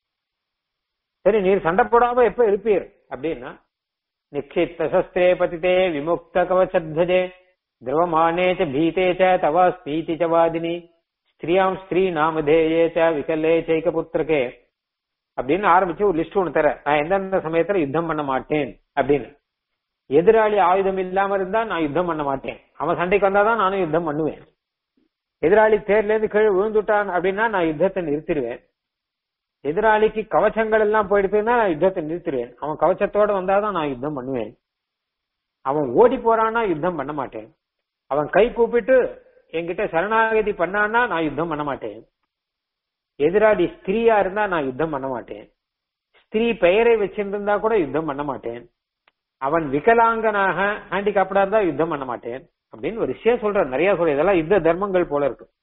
சரி நீர் சண்டை போடாம எப்ப இருப்பீர் அப்படின்னா நிக்ஷித்த சஸ்திரே பதிதே விமுக்த கவச்சத்வஜே திரவமானே ச பீதே ச தவ ஸ்பீதி ச வாதினி ஸ்திரியாம் ஸ்திரீ நாமதேயே ச விகல்லே சைக புத்திரகே அப்படின்னு ஆரம்பிச்சு ஒரு லிஸ்ட் ஒண்ணு தர நான் எந்தெந்த சமயத்துல யுத்தம் பண்ண மாட்டேன் அப்படின்னு எதிராளி ஆயுதம் இல்லாம இருந்தா நான் யுத்தம் பண்ண மாட்டேன் அவன் சண்டைக்கு வந்தாதான் நானும் யுத்தம் பண்ணுவேன் எதிராளி தேர்ல இருந்து கீழே விழுந்துட்டான் அப்படின்னா நான் யுத்தத்தை நிறுத்திடுவேன் எதிராளிக்கு கவச்சங்கள் எல்லாம் போயிடுச்சுன்னா நான் யுத்தத்தை நிறுத்திடுவேன் அவன் கவச்சத்தோட வந்தாதான் நான் யுத்தம் பண்ணுவேன் அவன் ஓடி போறான்னா யுத்தம் பண்ண மாட்டேன் அவன் கை கூப்பிட்டு என்கிட்ட சரணாகதி பண்ணான்னா நான் யுத்தம் பண்ண மாட்டேன் எதிராளி ஸ்திரீயா இருந்தா நான் யுத்தம் பண்ண மாட்டேன் ஸ்திரீ பெயரை வச்சிருந்தா கூட யுத்தம் பண்ண மாட்டேன் அவன் விகலாங்கனாக ஹேண்டிகாப்டா இருந்தா யுத்தம் பண்ண மாட்டேன் அப்படின்னு ஒரு விஷயம் சொல்ற நிறைய சொல்ற இதெல்லாம் யுத்த தர்மங்கள் போல இருக்கு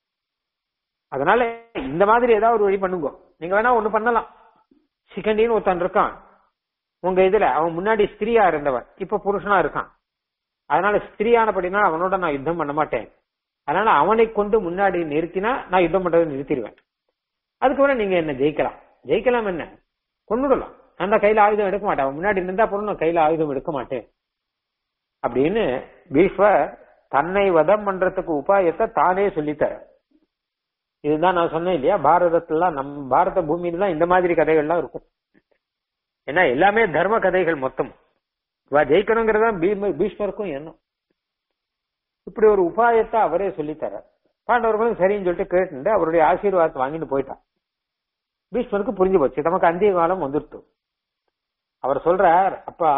அதனால இந்த மாதிரி ஏதாவது ஒரு வழி பண்ணுங்க நீங்க வேணா ஒண்ணு பண்ணலாம் சிக்கண்டின்னு ஒருத்தன் இருக்கான் உங்க இதுல அவன் முன்னாடி ஸ்திரீயா இருந்தவன் இப்ப புருஷனா இருக்கான் அதனால ஸ்திரீயானபடினா அவனோட நான் யுத்தம் பண்ண மாட்டேன் அதனால அவனை கொண்டு முன்னாடி நிறுத்தினா நான் யுத்தம் பண்றதை நிறுத்திடுவேன் அதுக்கப்புறம் நீங்க என்ன ஜெயிக்கலாம் ஜெயிக்கலாம் என்ன கொண்டுடலாம் அந்த கையில ஆயுதம் எடுக்க மாட்டேன் அவன் முன்னாடி நின்றா போறோம் நான் கையில ஆயுதம் எடுக்க மாட்டேன் அப்படின்னு பீஷ்வர் தன்னை வதம் பண்றதுக்கு உபாயத்தை தானே சொல்லித்தர இதுதான் நான் சொன்னேன் இல்லையா பாரதத்துல நம் பாரத பூமியில தான் இந்த மாதிரி கதைகள்லாம் இருக்கும் ஏன்னா எல்லாமே தர்ம கதைகள் மொத்தம் இவ ஜெயிக்கணுங்கிறதா பீம- பீஷ்மருக்கும் எண்ணம் இப்படி ஒரு உபாயத்தை அவரே சொல்லித்தர பாண்டவர்களும் சரின்னு சொல்லிட்டு கேட்டு அவருடைய ஆசீர்வாதத்தை வாங்கிட்டு போயிட்டான் பீஷ்மருக்கு புரிஞ்சு போச்சு நமக்கு அந்திய காலம் வந்துருட்டு அவர் சொல்றார் அப்பா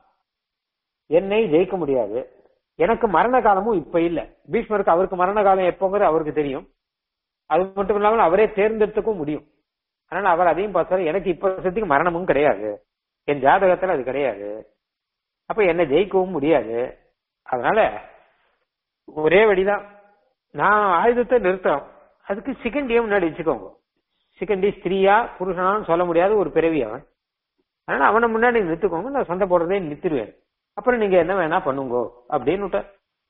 என்னை ஜெயிக்க முடியாது எனக்கு மரண காலமும் இப்ப இல்ல பீஷ்மருக்கு அவருக்கு மரண காலம் எப்போங்கிறது அவருக்கு தெரியும் அது மட்டும் இல்லாமல் அவரே தேர்ந்தெடுத்துக்கும் முடியும் அதனால அவர் அதையும் பார்த்தாரு எனக்கு இப்ப சத்திக்கு மரணமும் கிடையாது என் ஜாதகத்துல அது கிடையாது அப்ப என்ன ஜெயிக்கவும் முடியாது அதனால ஒரே வழிதான் நான் ஆயுதத்தை நிறுத்தம் அதுக்கு சிகண்டியை முன்னாடி வச்சுக்கோங்க சிகண்டி ஸ்திரீயா புருஷனான்னு சொல்ல முடியாத ஒரு பிறவி அவன் அதனால அவனை முன்னாடி நிறுத்துக்கோங்க நான் சண்டை போடுறதே நிறுத்திடுவேன் அப்புறம் நீங்க என்ன வேணா பண்ணுங்கோ அப்படின்னு விட்டார்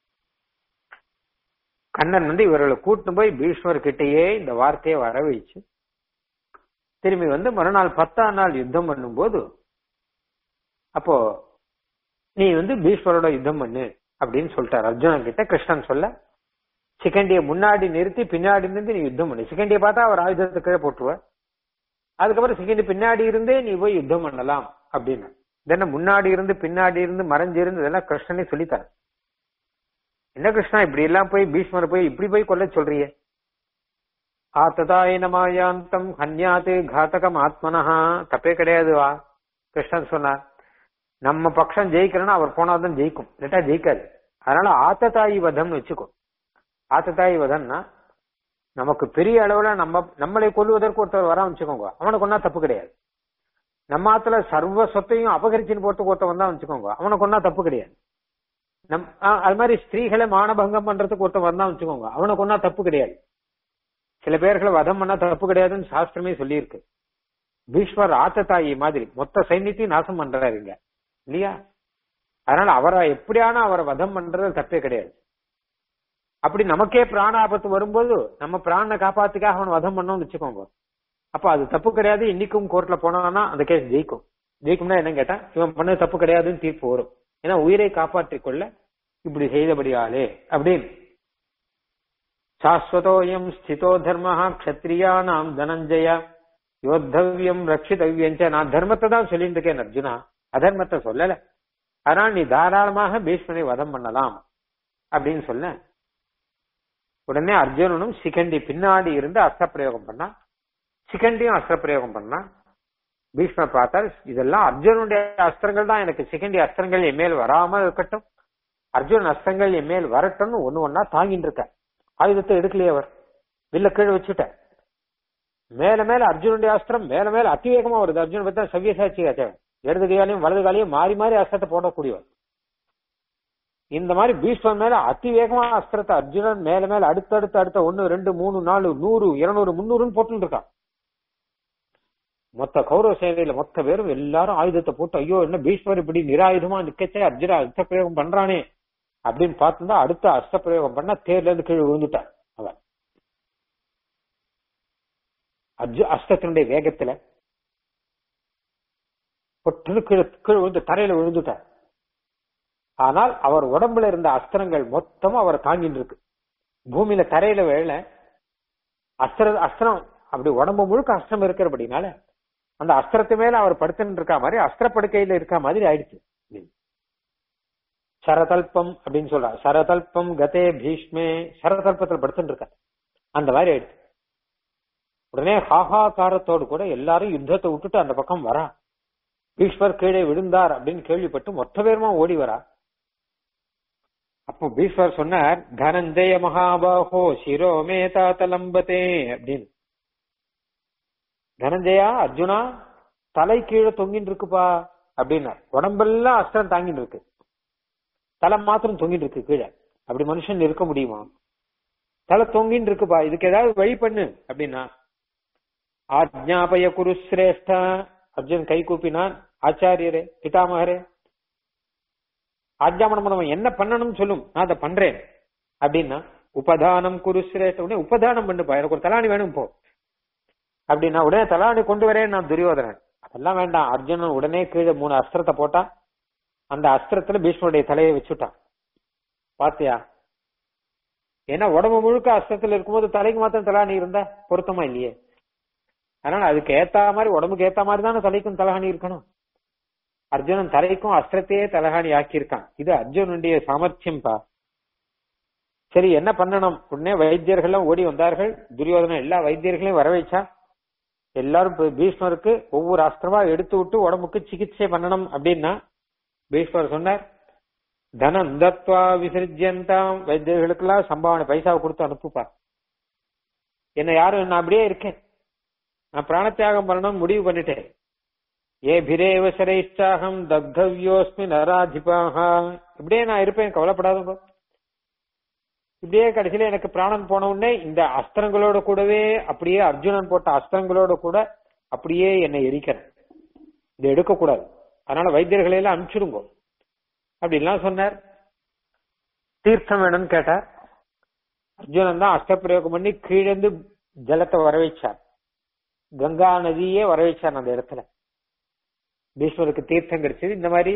கண்ணன் வந்து இவர்களை கூட்டு போய் பீஷ்மர் கிட்டேயே இந்த வார்த்தையை வரவழைச்சு திரும்பி வந்து மறுநாள் பத்தாம் நாள் யுத்தம் பண்ணும்போது அப்போ நீ வந்து பீஷ்மரோட யுத்தம் பண்ணு அப்படின்னு சொல்லிட்டார் அர்ஜுனன் கிட்ட கிருஷ்ணன் சொல்ல சிகண்டியை முன்னாடி நிறுத்தி பின்னாடி இருந்து நீ யுத்தம் பண்ணு சிகண்டியை பார்த்தா அவர் ஆயுதத்தை கீழே போட்டுருவ அதுக்கப்புறம் சிகண்டி பின்னாடி இருந்தே நீ போய் யுத்தம் பண்ணலாம் அப்படின்னு இதென்ன முன்னாடி இருந்து பின்னாடி இருந்து மறைஞ்சிருந்து இதெல்லாம் கிருஷ்ணனே சொல்லித்தார் என்ன கிருஷ்ணா இப்படி எல்லாம் போய் பீஷ்மர் போய் இப்படி போய் கொல்ல சொல்றியே ஆத்ததாய நமாயாந்தம் ஹன்யாத்து காத்தகம் ஆத்மனஹா தப்பே கிடையாது வா கிருஷ்ணன் சொன்னார் நம்ம பட்சம் ஜெயிக்கிறோம்னா அவர் போனாதான் ஜெயிக்கும் இல்லாட்டா ஜெயிக்காது அதனால ஆத்ததாயி வதம்னு வச்சுக்கோ ஆத்ததாயி வதம்னா நமக்கு பெரிய அளவுல நம்ம நம்மளை கொல்லுவதற்கு ஒருத்தர் வர வச்சுக்கோங்க அவனுக்கு ஒன்னா தப்பு கிடையாது நம்ம ஆத்துல சர்வ சொத்தையும் அபகரிச்சுன்னு போட்டு ஒருத்தர் வந்தா வச்சுக்கோங்க அவனுக்கு ஒன்னா தப்பு கிடையாது நம் அது மாதிரி ஸ்திரீகளை மானபங்கம் பண்றதுக்கு ஒருத்தர் வந்தா வச்சுக்கோங்க அவனுக்கு ஒன்னா தப்பு கிடையாது சில பேர்களை வதம் பண்ணா தப்பு கிடையாதுன்னு சாஸ்திரமே சொல்லியிருக்கு பீஷ்மர் ஆத்தத்தாயி மாதிரி மொத்த சைன்யத்தையும் நாசம் பண்றாரு இங்க இல்லையா அதனால அவரை எப்படியான அவரை வதம் பண்றது தப்பே கிடையாது அப்படி நமக்கே பிராண ஆபத்து வரும்போது நம்ம பிராணனை காப்பாத்துக்காக அவன் வதம் பண்ணோம்னு வச்சுக்கோங்க அப்ப அது தப்பு கிடையாது இன்னைக்கும் கோர்ட்ல போனான்னா அந்த கேஸ் ஜெயிக்கும் ஜெயிக்கும்னா என்ன கேட்டா இவன் பண்ணது தப்பு கிடையாதுன்னு தீர்ப்பு வரும் ஏன்னா உயிரை காப்பாற்றிக் கொள்ள இப்படி செய்தபடியாலே அப்படின்னு சாஸ்வதோயம் ஸ்திதோ தர்ம கஷத்ரியானாம் தனஞ்சய யோத்தவியம் ரட்சிதவியம் நான் தர்மத்தை தான் சொல்லிட்டு இருக்கேன் அர்ஜுனா அதர்மத்தை சொல்லல அதனால நீ தாராளமாக பீஷ்மனை வதம் பண்ணலாம் அப்படின்னு சொல்ல உடனே அர்ஜுனனும் சிகண்டி பின்னாடி இருந்து அஸ்திர பிரயோகம் பண்ணா சிகண்டியும் அஸ்திர பிரயோகம் பண்ணா பீஷ்மர் பார்த்தால் இதெல்லாம் அர்ஜுனுடைய அஸ்திரங்கள் தான் எனக்கு சிகண்டி அஸ்திரங்கள் என் மேல் வராமல் இருக்கட்டும் அர்ஜுன் அஸ்திரங்கள் என் மேல் வரட்டும்னு ஒண்ணு ஒன்னா தாங்கிட்டு இருக்க ஆயுதத்தை எடுக்கலையே அவர் வில்ல கீழே வச்சுட்ட மேல மேல அர்ஜுனுடைய அஸ்திரம் மேல மேல அதிவேகமா வருது அர்ஜுன் பத்தி சவ்யசாட்சி தேவை இடது கையாலையும் வலது காலையும் மாறி மாறி அஸ்திரத்தை போடக்கூடியவர் இந்த மாதிரி பீஷ்மர் மேல அதிவேகமா அஸ்திரத்தை அர்ஜுனன் மேல மேல அடுத்தடுத்து அடுத்த ஒன்னு ரெண்டு மூணு நாலு நூறு இருநூறு முன்னூறுன்னு போட்டு இருக்கான் மொத்த கௌரவ சேனையில மொத்த பேரும் எல்லாரும் ஆயுதத்தை போட்டு ஐயோ என்ன பீஷ்மர் இப்படி நிராயுதமா நிக்கச்சே அர்ஜுனா அஸ்த பிரயோகம் பண்றானே அப்படின்னு பார்த்துதான் அடுத்த அஸ்த பிரயோகம் பண்ணா தேர்ல இருந்து கீழே விழுந்துட்டான் அவன் அர்ஜு அஸ்தத்தினுடைய வேகத்துல பொட்டுன்னு கீழே கீழே விழுந்து தரையில விழுந்துட்டார் ஆனால் அவர் உடம்புல இருந்த அஸ்திரங்கள் மொத்தமும் அவர் தாங்கிட்டு இருக்கு பூமியில தரையில வேலை அஸ்திர அஸ்திரம் அப்படி உடம்பு முழுக்க அஸ்திரம் இருக்கிறபடினால அந்த அஸ்திரத்து மேல அவர் படுத்துட்டு இருக்கா மாதிரி அஸ்திர படுக்கையில இருக்க மாதிரி ஆயிடுச்சு சரதல்பம் அப்படின்னு சொல்றார் சரதல்பம் கதே பீஷ்மே சரதல்பத்தில் படுத்துட்டு இருக்க அந்த மாதிரி ஆயிடுச்சு உடனே ஹாஹாகாரத்தோடு கூட எல்லாரும் யுத்தத்தை விட்டுட்டு அந்த பக்கம் வரா பீஷ்மர் கீழே விழுந்தார் அப்படின்னு கேள்விப்பட்டு மொத்த பேருமா ஓடி வரா அப்போ பீஷ்மர் சொன்னார் தனஞ்சய மகாபாஹோ சிரோமே தாத்தலம்பதே அப்படின்னு தனஞ்சயா அர்ஜுனா தலை கீழே தொங்கிட்டு இருக்குப்பா அப்படின்னார் உடம்பெல்லாம் அஸ்திரம் தாங்கிட்டு இருக்கு தலை மாத்திரம் தொங்கிட்டு இருக்கு கீழே அப்படி மனுஷன் இருக்க முடியுமா தலை தொங்கின்னு இருக்குப்பா இதுக்கு ஏதாவது வழி பண்ணு அப்படின்னா ஆஜ்ஞாபய குரு சிரேஷ்டா அர்ஜுன் கை கூப்பினான் ஆச்சாரியரே பிதாமகரே ஆஜ்ஞாபனம் பண்ணவன் என்ன பண்ணணும்னு சொல்லும் நான் அதை பண்றேன் அப்படின்னா உபதானம் குரு சிரேஷ்ட உடனே உபதானம் பண்ணுப்பா எனக்கு ஒரு தலாணி வேணும் போ அப்படின்னா உடனே தலாணி கொண்டு வரேன் நான் துரியோதனன் அதெல்லாம் வேண்டாம் அர்ஜுனன் உடனே கீழே மூணு அஸ்திரத்தை போட்டா அந்த அஸ்திரத்துல பீஷ்மனுடைய தலையை வச்சுட்டான் பாத்தியா ஏன்னா உடம்பு முழுக்க அஸ்திரத்துல இருக்கும்போது தலைக்கு மாத்திரம் தலாணி இருந்தா பொருத்தமா இல்லையே அதனால அதுக்கு ஏத்த மாதிரி உடம்புக்கு ஏத்த மாதிரி தானே தலைக்கும் தலகாணி இருக்கணும் அர்ஜுனன் தலைக்கும் அஸ்திரத்தையே தலகாணி ஆக்கியிருக்கான் இது அர்ஜுனுடைய சாமர்த்தியம்பா சரி என்ன பண்ணணும் உடனே வைத்தியர்கள் ஓடி வந்தார்கள் துரியோதனன் எல்லா வைத்தியர்களையும் வர வச்சா எல்லாரும் பீஷ்மருக்கு ஒவ்வொரு அஸ்திரமா எடுத்து விட்டு உடம்புக்கு சிகிச்சை பண்ணணும் அப்படின்னா பீஷ்மர் சொன்னார் தனம் தத்வா விசர்ஜியந்தாம் வைத்தியர்களுக்கெல்லாம் சம்பாவனை பைசாவை கொடுத்து அனுப்புப்பா என்ன யாரும் நான் அப்படியே இருக்கேன் நான் பிராணத்தியாகம் பண்ணணும்னு முடிவு பண்ணிட்டேன் ஏபிரேவ சரைச்சாகம் தக்தவ்யோஸ்மி நராதிபாக இப்படியே நான் இருப்பேன் கவலைப்படாதங்க இப்படியே கடைசியில எனக்கு பிராணன் போன உடனே இந்த அஸ்திரங்களோட கூடவே அப்படியே அர்ஜுனன் போட்ட அஸ்திரங்களோட கூட அப்படியே என்னை எரிக்கிறேன் இதை எடுக்கக்கூடாது அதனால வைத்தியர்களை எல்லாம் அனுப்பிச்சிடுங்க அப்படின்லாம் சொன்னார் தீர்த்தம் வேணும்னு கேட்டார் அர்ஜுனன் தான் அஷ்டப்பிரயோகம் பண்ணி கீழேந்து ஜலத்தை வர வைச்சார் கங்கா நதியே வர வைச்சார் அந்த இடத்துல பீஷ்மருக்கு தீர்த்தம் கிடைச்சது இந்த மாதிரி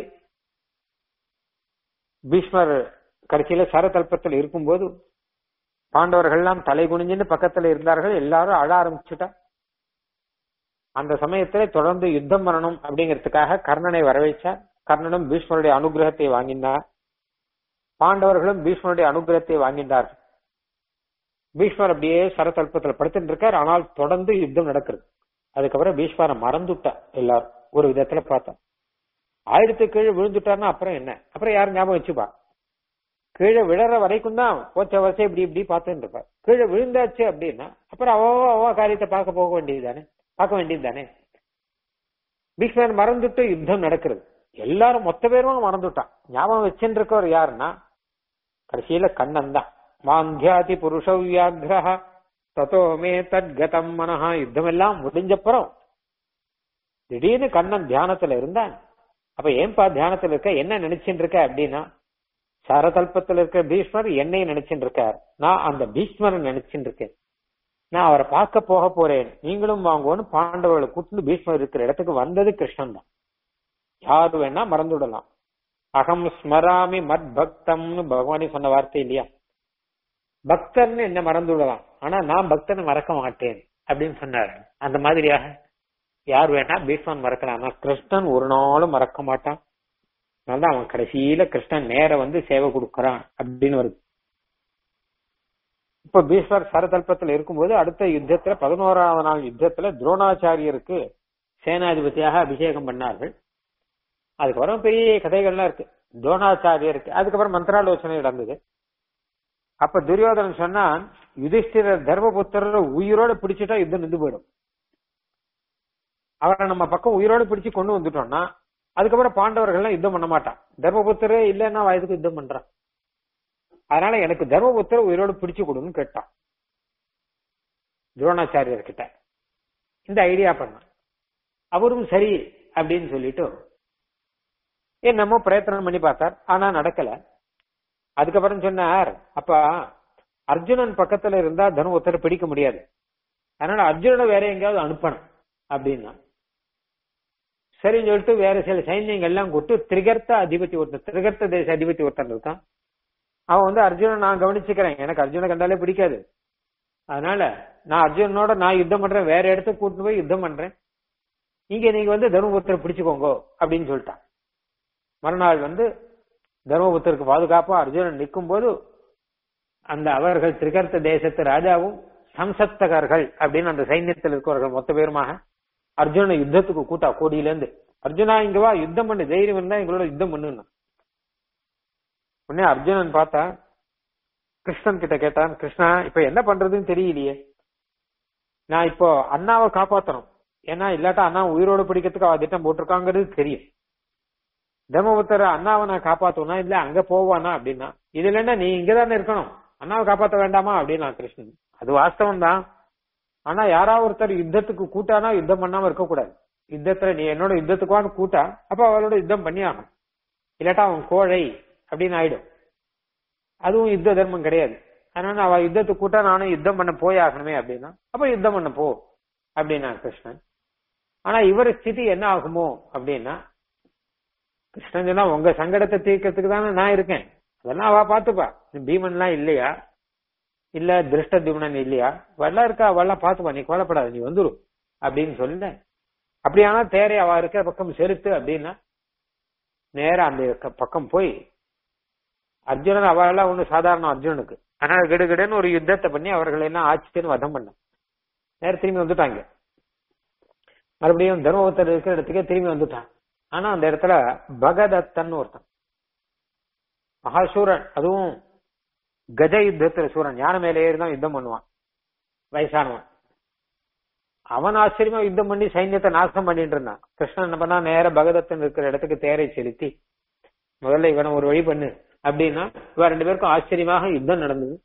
பீஷ்மர் கடைசியில சரதல்பத்தில் இருக்கும்போது பாண்டவர்கள் எல்லாம் தலை குனிஞ்சுன்னு பக்கத்துல இருந்தார்கள் எல்லாரும் அழ ஆரம்பிச்சுட்டா அந்த சமயத்துல தொடர்ந்து யுத்தம் பண்ணணும் அப்படிங்கிறதுக்காக கர்ணனை வரவேற்றார் கர்ணனும் பீஷ்மருடைய அனுகிரகத்தை வாங்கினார் பாண்டவர்களும் பீஷ்மருடைய அனுகிரகத்தை வாங்கினார்கள் பீஷ்மர் அப்படியே சரதல்பத்தில் படுத்துட்டு இருக்கார் ஆனால் தொடர்ந்து யுத்தம் நடக்கிறது அதுக்கப்புறம் பீஷ்மரை மறந்துட்டா எல்லாரும் ஒரு விதத்துல பார்த்தா ஆயிரத்து கீழே விழுந்துட்டார்னா அப்புறம் என்ன அப்புறம் யாரும் ஞாபகம் வச்சுப்பா கீழே விழற வரைக்கும் தான் போச்ச வருஷம் இப்படி இப்படி பார்த்துட்டு இருப்பார் கீழே விழுந்தாச்சு அப்படின்னா அப்புறம் அவ அவ காரியத்தை பார்க்க போக வேண்டியது தானே பார்க்க வேண்டியது தானே பீஷ்மர் மறந்துட்டு யுத்தம் நடக்கிறது எல்லாரும் மொத்த பேரும் மறந்துட்டான் ஞாபகம் வச்சுட்டு இருக்கவர் யாருன்னா கடைசியில கண்ணன் தான் மாந்தியாதி புருஷ வியாகிரஹ தத்தோமே தத்கதம் மனஹா யுத்தம் எல்லாம் முடிஞ்சப்புறம் திடீர்னு கண்ணன் தியானத்துல இருந்தான் அப்ப ஏன்பா தியானத்துல இருக்க என்ன நினைச்சுட்டு இருக்க அப்படின்னா சரதல்பத்தில் இருக்கிற பீஷ்மர் என்னை நினைச்சுட்டு இருக்கார் நான் அந்த பீஷ்மரை நினைச்சுட்டு இருக்கேன் நான் அவரை பார்க்க போக போறேன் நீங்களும் வாங்குவோன்னு பாண்டவர்களை கூட்டு பீஷ்மர் இருக்கிற இடத்துக்கு வந்தது கிருஷ்ணன் தான் யாரு வேணா மறந்து விடலாம் அகம் ஸ்மராமி மத் பக்தம்னு பகவானி சொன்ன வார்த்தை இல்லையா பக்தர்னு என்ன மறந்து விடலாம் ஆனா நான் பக்தனை மறக்க மாட்டேன் அப்படின்னு சொன்னார் அந்த மாதிரியாக யார் வேணா பீஷ்மன் மறக்கலாம் ஆனா கிருஷ்ணன் ஒரு நாளும் மறக்க மாட்டான் அதனால அவன் கடைசியில கிருஷ்ணன் நேர வந்து சேவை கொடுக்கறான் அப்படின்னு வருது இப்ப பீஷ்மர் சரதல்பத்தில் இருக்கும்போது அடுத்த யுத்தத்துல பதினோராவது நாள் யுத்தத்துல துரோணாச்சாரியருக்கு சேனாதிபதியாக அபிஷேகம் பண்ணார்கள் அதுக்கப்புறம் பெரிய கதைகள்லாம் இருக்கு துரோணாச்சாரியருக்கு அதுக்கப்புறம் மந்திராலோசனை நடந்தது அப்ப துரியோதனன் சொன்னான் யுதிஷ்டிரர் தர்மபுத்திரர் உயிரோட பிடிச்சிட்டா யுத்தம் நின்று போயிடும் அவரை நம்ம பக்கம் உயிரோட பிடிச்சு கொண்டு வந்துட்டோம்னா அதுக்கப்புறம் பாண்டவர்கள்லாம் யுத்தம் பண்ண மாட்டான் தர்மபுத்திரே இல்லைன்னா வயதுக்கு யுத்தம் பண்றான் அதனால எனக்கு தர்மபுத்திர உயிரோடு பிடிச்சு கொடுன்னு கேட்டான் துரோணாச்சாரியர் கிட்ட இந்த ஐடியா பண்ணான் அவரும் சரி அப்படின்னு சொல்லிட்டு என்னமோ பிரயத்தனம் பண்ணி பார்த்தார் ஆனா நடக்கல அதுக்கப்புறம் சொன்னார் அப்ப அர்ஜுனன் பக்கத்துல இருந்தா தர்மபுத்திர பிடிக்க முடியாது அதனால அர்ஜுனனை வேற எங்கேயாவது அனுப்பணும் அப்படின்னா சரின்னு சொல்லிட்டு வேற சில சைன்யங்கள் எல்லாம் கூட்டு திரிகர்த்த அதிபதி ஒருத்தர் திரிகர்த்த தேச அதிபதி ஒருத்தன் இருக்கான் அவன் வந்து அர்ஜுனன் நான் கவனிச்சுக்கிறேன் எனக்கு அர்ஜுனை கண்டாலே பிடிக்காது அதனால நான் அர்ஜுனனோட நான் யுத்தம் பண்றேன் வேற இடத்துக்கு கூட்டு போய் யுத்தம் பண்றேன் இங்க நீங்க வந்து தர்மபுத்திர பிடிச்சுக்கோங்க அப்படின்னு சொல்லிட்டான் மறுநாள் வந்து தர்மபுத்தருக்கு பாதுகாப்பா அர்ஜுனன் நிற்கும் போது அந்த அவர்கள் திரிகர்த்த தேசத்து ராஜாவும் சம்சத்தகர்கள் அப்படின்னு அந்த சைன்யத்தில் இருக்கிறவர்கள் மொத்த பேருமாக அர்ஜுனனை யுத்தத்துக்கு கூட்டா கோடியில இருந்து அர்ஜுனா இங்க வா யுத்தம் பண்ணு தைரியம் இருந்தா எங்களோட யுத்தம் பண்ணுன்னா உடனே அர்ஜுனன் பார்த்தா கிருஷ்ணன் கிட்ட கேட்டான் கிருஷ்ணா இப்ப என்ன பண்றதுன்னு தெரியலையே நான் இப்போ அண்ணாவை காப்பாத்தணும் ஏன்னா இல்லாட்டா அண்ணா உயிரோடு பிடிக்கிறதுக்கு அவ திட்டம் போட்டிருக்காங்கிறது தெரியும் தர்மபுத்தர அண்ணாவை நான் காப்பாத்தணும் இல்ல அங்க போவானா அப்படின்னா இது இல்லைன்னா நீ இங்கதானே இருக்கணும் அண்ணாவை காப்பாத்த வேண்டாமா அப்படின்னா கிருஷ்ணன் அது வாஸ்தவம் தான் ஆனா யாராவது ஒருத்தர் யுத்தத்துக்கு கூட்டானா யுத்தம் பண்ணாம இருக்கக்கூடாது யுத்தத்துல நீ என்னோட யுத்தத்துக்குவான்னு கூட்டா அப்ப அவளோட யுத்தம் பண்ணி ஆகணும் இல்லாட்டா அவன் கோழை அப்படின்னு ஆயிடும் அதுவும் யுத்த தர்மம் கிடையாது அதனால அவ யுத்தத்துக்கு கூட்டா நானும் யுத்தம் பண்ண போய் ஆகணுமே அப்படின்னா அப்ப யுத்தம் பண்ண போ அப்படின்னா கிருஷ்ணன் ஆனா இவர் ஸ்திதி என்ன ஆகுமோ அப்படின்னா கிருஷ்ணன் சொன்னா உங்க சங்கடத்தை தீர்க்கறதுக்கு தானே நான் இருக்கேன் அதெல்லாம் அவ பாத்துப்பா பீமன்லாம் இல்லையா இல்ல திருஷ்ட திமுனன் இல்லையா வெள்ளம் இருக்கா அவெல்லாம் பாத்துப்பா நீ கொலைப்படாத நீ வந்துரு அப்படின்னு சொல்ல அப்படியானா தேரை அவ இருக்கிற பக்கம் செலுத்து அப்படின்னா நேரா அந்த க- பக்கம் போய் அர்ஜுனன் அவெல்லாம் ஒண்ணு சாதாரண அர்ஜுனனுக்கு ஆனா கிடுகிடுன்னு ஒரு யுத்தத்தை பண்ணி அவர்கள் எல்லாம் ஆட்சின்னு வதம் பண்ண நேர திரும்பி வந்துட்டாங்க மறுபடியும் தர்மபுத்தர் இருக்கிற இடத்துக்கே திரும்பி வந்துட்டான் ஆனா அந்த இடத்துல பகதத்தன் ஒருத்தன் மகாசூரன் அதுவும் கஜ யுத்தத்துல சூரன் யானை மேலே ஏறி தான் யுத்தம் பண்ணுவான் வயசானவன் அவன் ஆச்சரியமா யுத்தம் பண்ணி சைன்யத்தை நாசம் பண்ணிட்டு இருந்தான் கிருஷ்ணன் என்ன பண்ணா நேர பகதத்தன் இருக்கிற இடத்துக்கு தேரை செலுத்தி முதல்ல இவனை ஒரு வழி பண்ணு அப்படின்னா இவ ரெண்டு பேருக்கும் ஆச்சரியமாக யுத்தம் நடந்தது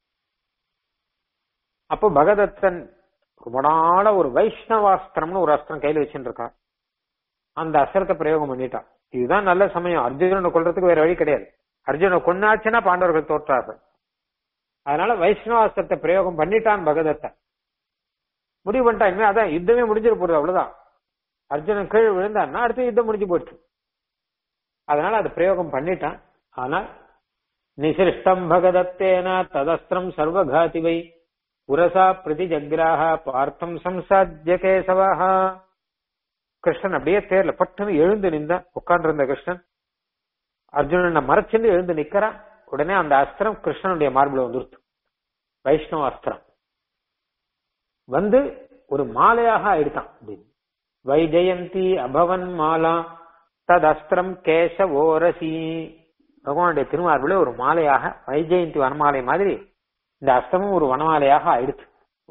அப்போ பகதத்தன் ரொம்ப நாள ஒரு வைஷ்ணவாஸ்திரம்னு ஒரு அஸ்திரம் கையில வச்சுட்டு இருக்கான் அந்த அஸ்திரத்தை பிரயோகம் பண்ணிட்டான் இதுதான் நல்ல சமயம் அர்ஜுனனை கொல்றதுக்கு வேற வழி கிடையாது அர்ஜுனை கொன்னாச்சுன்னா பாண்டவர்கள் தோற்றார்கள் அதனால வைஷ்ணவாஸ்திரத்தை பிரயோகம் பண்ணிட்டான் பகதத்தன் முடிவு பண்ணிட்டான் இனிமே அதான் யுத்தமே முடிஞ்சிட போகுது அவ்வளவுதான் அர்ஜுனன் கீழே விழுந்தான்னா அடுத்து யுத்தம் முடிஞ்சு போச்சு அதனால அது பிரயோகம் பண்ணிட்டான் ஆனால் நிசிருஷ்டம் பகதத்தேன ததஸ்திரம் சர்வகாதி வை புரசா பிரதி ஜக்ராக பார்த்தம் சம்சாத்திய கேசவஹா கிருஷ்ணன் அப்படியே தேர்ல பட்டுன்னு எழுந்து நின்ற உட்கார்ந்திருந்த கிருஷ்ணன் அர்ஜுனனை மறைச்சிருந்து எழுந்து நிக்கிறான் உடனே அந்த அஸ்திரம் கிருஷ்ணனுடைய மார்பில் வந்துருத்து வைஷ்ணவ அஸ்திரம் வந்து ஒரு மாலையாக ஆயிடுத்தான் அப்படின்னு வைஜெயந்தி அபவன் மாலா தத் அஸ்திரம் கேசவோரசி பகவானுடைய திருமார்பிலே ஒரு மாலையாக வைஜெயந்தி வனமாலை மாதிரி இந்த அஸ்தமும் ஒரு வனமாலையாக ஆயிடுச்சு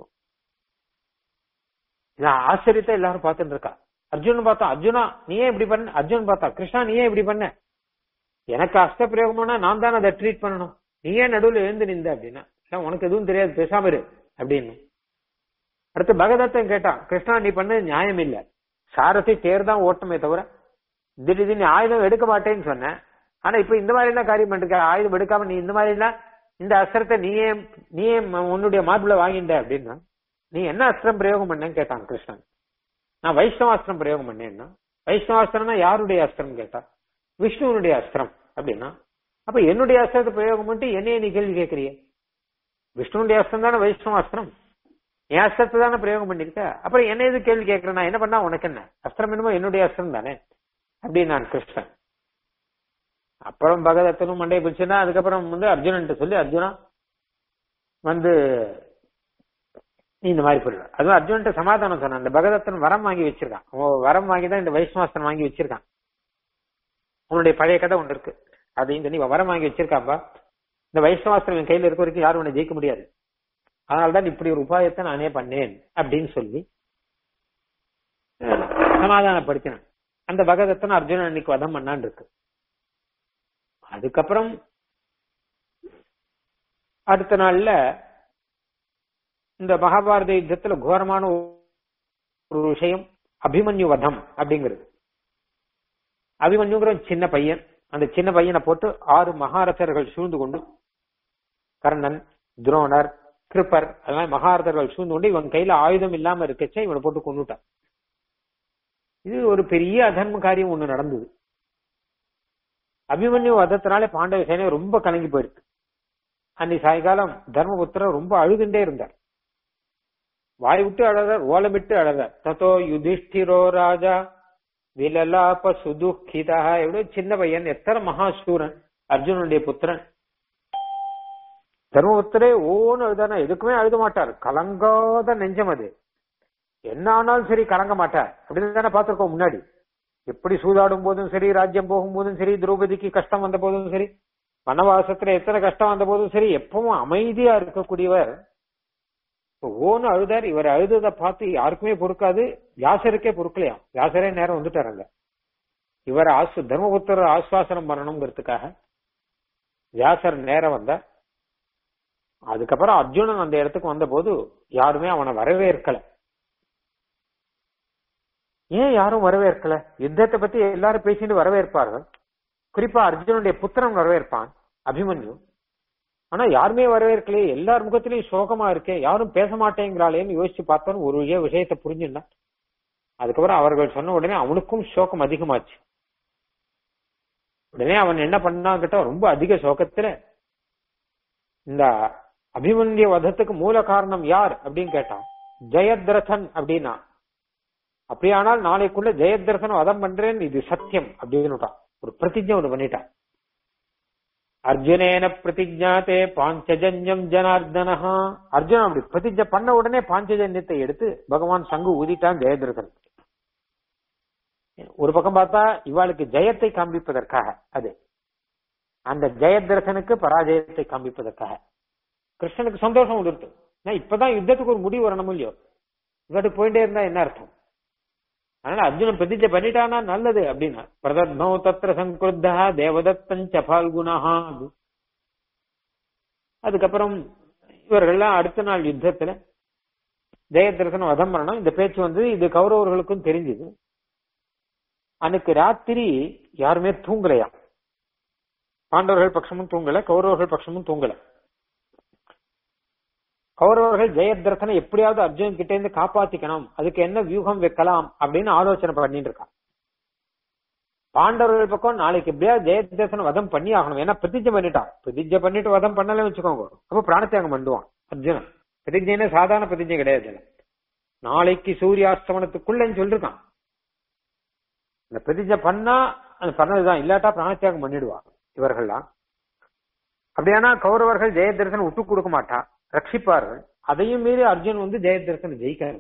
இதான் ஆச்சரியத்தை எல்லாரும் பார்த்துட்டு இருக்கா அர்ஜுன் பார்த்தா அர்ஜுனா நீ ஏன் இப்படி பண்ண அர்ஜுன் பார்த்தா கிருஷ்ணா நீ ஏன் இப்படி பண்ண எனக்கு அஸ்த பிரயோகம்னா நான் தான் அதை ட்ரீட் பண்ணணும் நீ ஏன் நடுவில் எழுந்து நின்ற அப்படின்னா "இல்ல, உனக்கு எதுவும் தெரியாது பேசாம இரு அப்படின்னு அடுத்து பகதத்தன் கேட்டான் கிருஷ்ணா நீ பண்ணது நியாயம் இல்ல சாரதி தேர் தான் ஓட்டமே தவிர திடீர்னு ஆயுதம் எடுக்க மாட்டேன்னு சொன்னேன் ஆனா இப்ப இந்த மாதிரி எல்லாம் காரியம் பண்ணிருக்க ஆயுதம் எடுக்காம நீ இந்த மாதிரி எல்லாம் இந்த அஸ்திரத்தை நீயே நீயே ம- உன்னுடைய மார்பிள வாங்கிட்ட அப்படின்னா நீ என்ன அஸ்திரம் பிரயோகம் பண்ணேன்னு கேட்டான் கிருஷ்ணன் நான் வைஷ்ணவாஸ்திரம் பிரயோகம் பண்ணேன்னா வைஷ்ணவாஸ்திரம்னா யாருடைய அஸ்திரம் கேட்டா விஷ்ணுவனுடைய அஸ்திரம் அப்படின்னா அப்ப என்னுடைய அஸ்திரத்தை பிரயோகம் பண்ணிட்டு என்னைய நீ கேள்வி கேட்கறிய விஷ்ணுனுடைய அஸ்திரம் தானே வைஷ்ணவாஸ்திரம் என் அஸ்திரத்தை தானே பிரயோகம் பண்ணிருக்க அப்புறம் என்ன எது கேள்வி கேட்கிறேன் நான் என்ன பண்ணா உனக்கு என்ன அஸ்திரம் என்னமோ என்னுடைய அஸ்திரம் தானே அப்படின்னு நான் கிருஷ்ணன் அப்புறம் பகதத்தனும் மண்டையை பிடிச்சுன்னா அதுக்கப்புறம் வந்து அர்ஜுனன்ட்ட சொல்லி அர்ஜுனா வந்து நீ இந்த மாதிரி போயிடுவ அதுவும் அர்ஜுன்ட்ட சமாதானம் சொன்னான் அந்த பகதத்தன் வரம் வாங்கி வச்சிருக்கான் அவன் வரம் வாங்கி தான் இந்த வைஷ்ணவாஸ்திரம் வாங்கி வச்சிருக்கான் உன்னுடைய பழைய கதை ஒன்று இருக்கு அதையும் சொல்லி இவன் வரம் வாங்கி வச்சிருக்காப்பா இந்த வைஷ்ணவாஸ்திரம் என் கையில இருக்க வரைக்கும் யாரும் உன்னை ஜெயிக்க முடியாது அதனால்தான் இப்படி ஒரு உபாயத்தை நானே பண்ணேன் அப்படின்னு சொல்லி அஹ், சமாதானப்படுத்தினான் அந்த பகதத்தன் அர்ஜுனன் அன்னைக்கு வதம் பண்ணான் இருக்கு அதுக்கப்புறம் அடுத்த நாள்ல இந்த மகாபாரத யுத்தத்துல கோரமான ஒரு விஷயம் அபிமன்யு வதம் அப்படிங்கிறது அபிமன்யுங்கிற சின்ன பையன் அந்த சின்ன பையனை போட்டு ஆறு மகாரதர்கள் சூழ்ந்து கொண்டு கர்ணன் துரோணர் கிருப்பர் அதெல்லாம் மகாரதர்கள் சூழ்ந்து கொண்டு இவன் கையில ஆயுதம் இல்லாம இருக்கச்சே இவனை போட்டு கொண்டுட்டான் இது ஒரு பெரிய அதர்ம காரியம் ஒண்ணு நடந்தது அபிமன்யு வதத்தினாலே பாண்டவ சேனை ரொம்ப கலங்கி போயிருக்கு அன்னைக்கு சாயங்காலம் தர்மபுத்திரர் ரொம்ப அழுதுண்டே இருந்தார் வாய் விட்டு அழறார் ஓலமிட்டு அழறார் தத்தோ யுதிஷ்டிரோ ராஜா விலலாப சுதுக்கிதா எவ்வளவு சின்ன பையன் எத்தனை மகாசூரன் அர்ஜுனனுடைய புத்திரன் தர்மபுத்திரே ஓன்னு அழுதானா எதுக்குமே அழுத மாட்டார் கலங்காத நெஞ்சம் அது என்ன ஆனாலும் சரி கலங்க மாட்டார் அப்படின்னு தானே பார்த்திருக்கோம் முன்னாடி எப்படி சூதாடும் போதும் சரி ராஜ்யம் போகும் போதும் சரி திரௌபதிக்கு கஷ்டம் வந்த போதும் சரி வனவாசத்துல எத்தனை கஷ்டம் வந்த போதும் சரி எப்பவும் அமைதியா இருக்கக்கூடியவர் இப்ப ஓன்னு அழுதார் இவர் அழுததை பார்த்து யாருக்குமே பொறுக்காது வியாசருக்கே பொறுக்கலையாம் வியாசரே நேரம் வந்துட்டாருங்க இவர் ஆசு தர்மபுத்திரர் ஆஸ்வாசனம் பண்ணணுங்கிறதுக்காக வியாசர் நேரம் வந்தார் அதுக்கப்புறம் அர்ஜுனன் அந்த இடத்துக்கு வந்த போது யாருமே அவனை வரவேற்கல ஏன் யாரும் வரவேற்கல யுத்தத்தை பத்தி எல்லாரும் பேசிட்டு வரவேற்பார்கள் குறிப்பா அர்ஜுனுடைய புத்திரன் வரவேற்பான் அபிமன்யு ஆனா யாருமே வரவேற்கலையே எல்லார் முகத்திலையும் சோகமா இருக்கே யாரும் பேச மாட்டேங்கிறாளேன்னு யோசிச்சு பார்த்தோன்னு ஒரு விஷய- விஷயத்தை புரிஞ்சுட்டான் அதுக்கப்புறம் அவர்கள் சொன்ன உடனே அவனுக்கும் சோகம் அதிகமாச்சு உடனே அவன் என்ன பண்ணான் கிட்ட ரொம்ப அதிக சோகத்துல இந்த அபிமன்ய வதத்துக்கு மூல காரணம் யார் அப்படின்னு கேட்டான் ஜெயத்ரதன் அப்படின்னா அப்படியானால் நாளைக்குள்ள ஜெயத்ரதன் வதம் பண்றேன் இது சத்தியம் அப்படின்னு ஒரு பிரதிஜை ஒண்ணு பண்ணிட்டான் அர்ஜுனேன பிரதிஜாத்தே பாஞ்சஜன்யம் ஜனார்தனஹா அர்ஜுனன் அப்படி பிரதிஜை பண்ண உடனே பாஞ்சஜன்யத்தை எடுத்து பகவான் சங்கு ஊதிட்டான் ஜெயத்ரதன் ஒரு பக்கம் பார்த்தா இவாளுக்கு ஜெயத்தை காண்பிப்பதற்காக அது அந்த ஜெயத்ரசனுக்கு பராஜயத்தை காண்பிப்பதற்காக கிருஷ்ணனுக்கு சந்தோஷம் கொடுத்து நான் இப்பதான் யுத்தத்துக்கு ஒரு முடிவு வரணும் இல்லையோ இவட்டு போயிட்டே இருந்தா என்ன அர்த்தம் அதனால அர்ஜுனன் பிரதிஜை பண்ணிட்டானா நல்லது அப்படின்னா பிரதத்னோ தத்திர சங்குருத்தா தேவதத்தஞ்ச பால்குணஹா அதுக்கப்புறம் இவர்கள்லாம் அடுத்த நாள் யுத்தத்துல ஜெயதிரசன் வதம் பண்ணணும் இந்த பேச்சு வந்து இது கௌரவர்களுக்கும் தெரிஞ்சது அன்னைக்கு ராத்திரி யாருமே தூங்கலையா பாண்டவர்கள் பட்சமும் தூங்கல கௌரவர்கள் பட்சமும் தூங்கல கௌரவர்கள் ஜெயத்ரசனை எப்படியாவது அர்ஜுன் கிட்ட இருந்து காப்பாத்திக்கணும் அதுக்கு என்ன வியூகம் வைக்கலாம் அப்படின்னு ஆலோசனை பண்ணிட்டு இருக்கான் பாண்டவர்கள் பக்கம் நாளைக்கு எப்படியாவது ஜெயத்ரசனை வதம் பண்ணி ஆகணும் ஏன்னா பிரதிஜை பண்ணிட்டான் பிரதிஜை பண்ணிட்டு வதம் பண்ணல வச்சுக்கோங்க அப்ப பிராணத்தியாகம் பண்ணுவான் அர்ஜுனன் பிரதிஜைன்னு சாதாரண பிரதிஜை கிடையாது இதுல. நாளைக்கு சூரியாஸ்தமனத்துக்குள்ளன்னு சொல்லிருக்கான் இந்த பிரதிஜை பண்ணா அது பண்ணதுதான் இல்லாட்டா பிராணத்தியாகம் பண்ணிடுவா இவர்கள்லாம் அப்படியானா கௌரவர்கள் ஜெயதர்சன் விட்டு கொடுக்க மாட்டா ரட்சிப்பார்கள் அதையும் மீறி அர்ஜுன் வந்து ஜெயதர்சன் ஜெயிக்காரு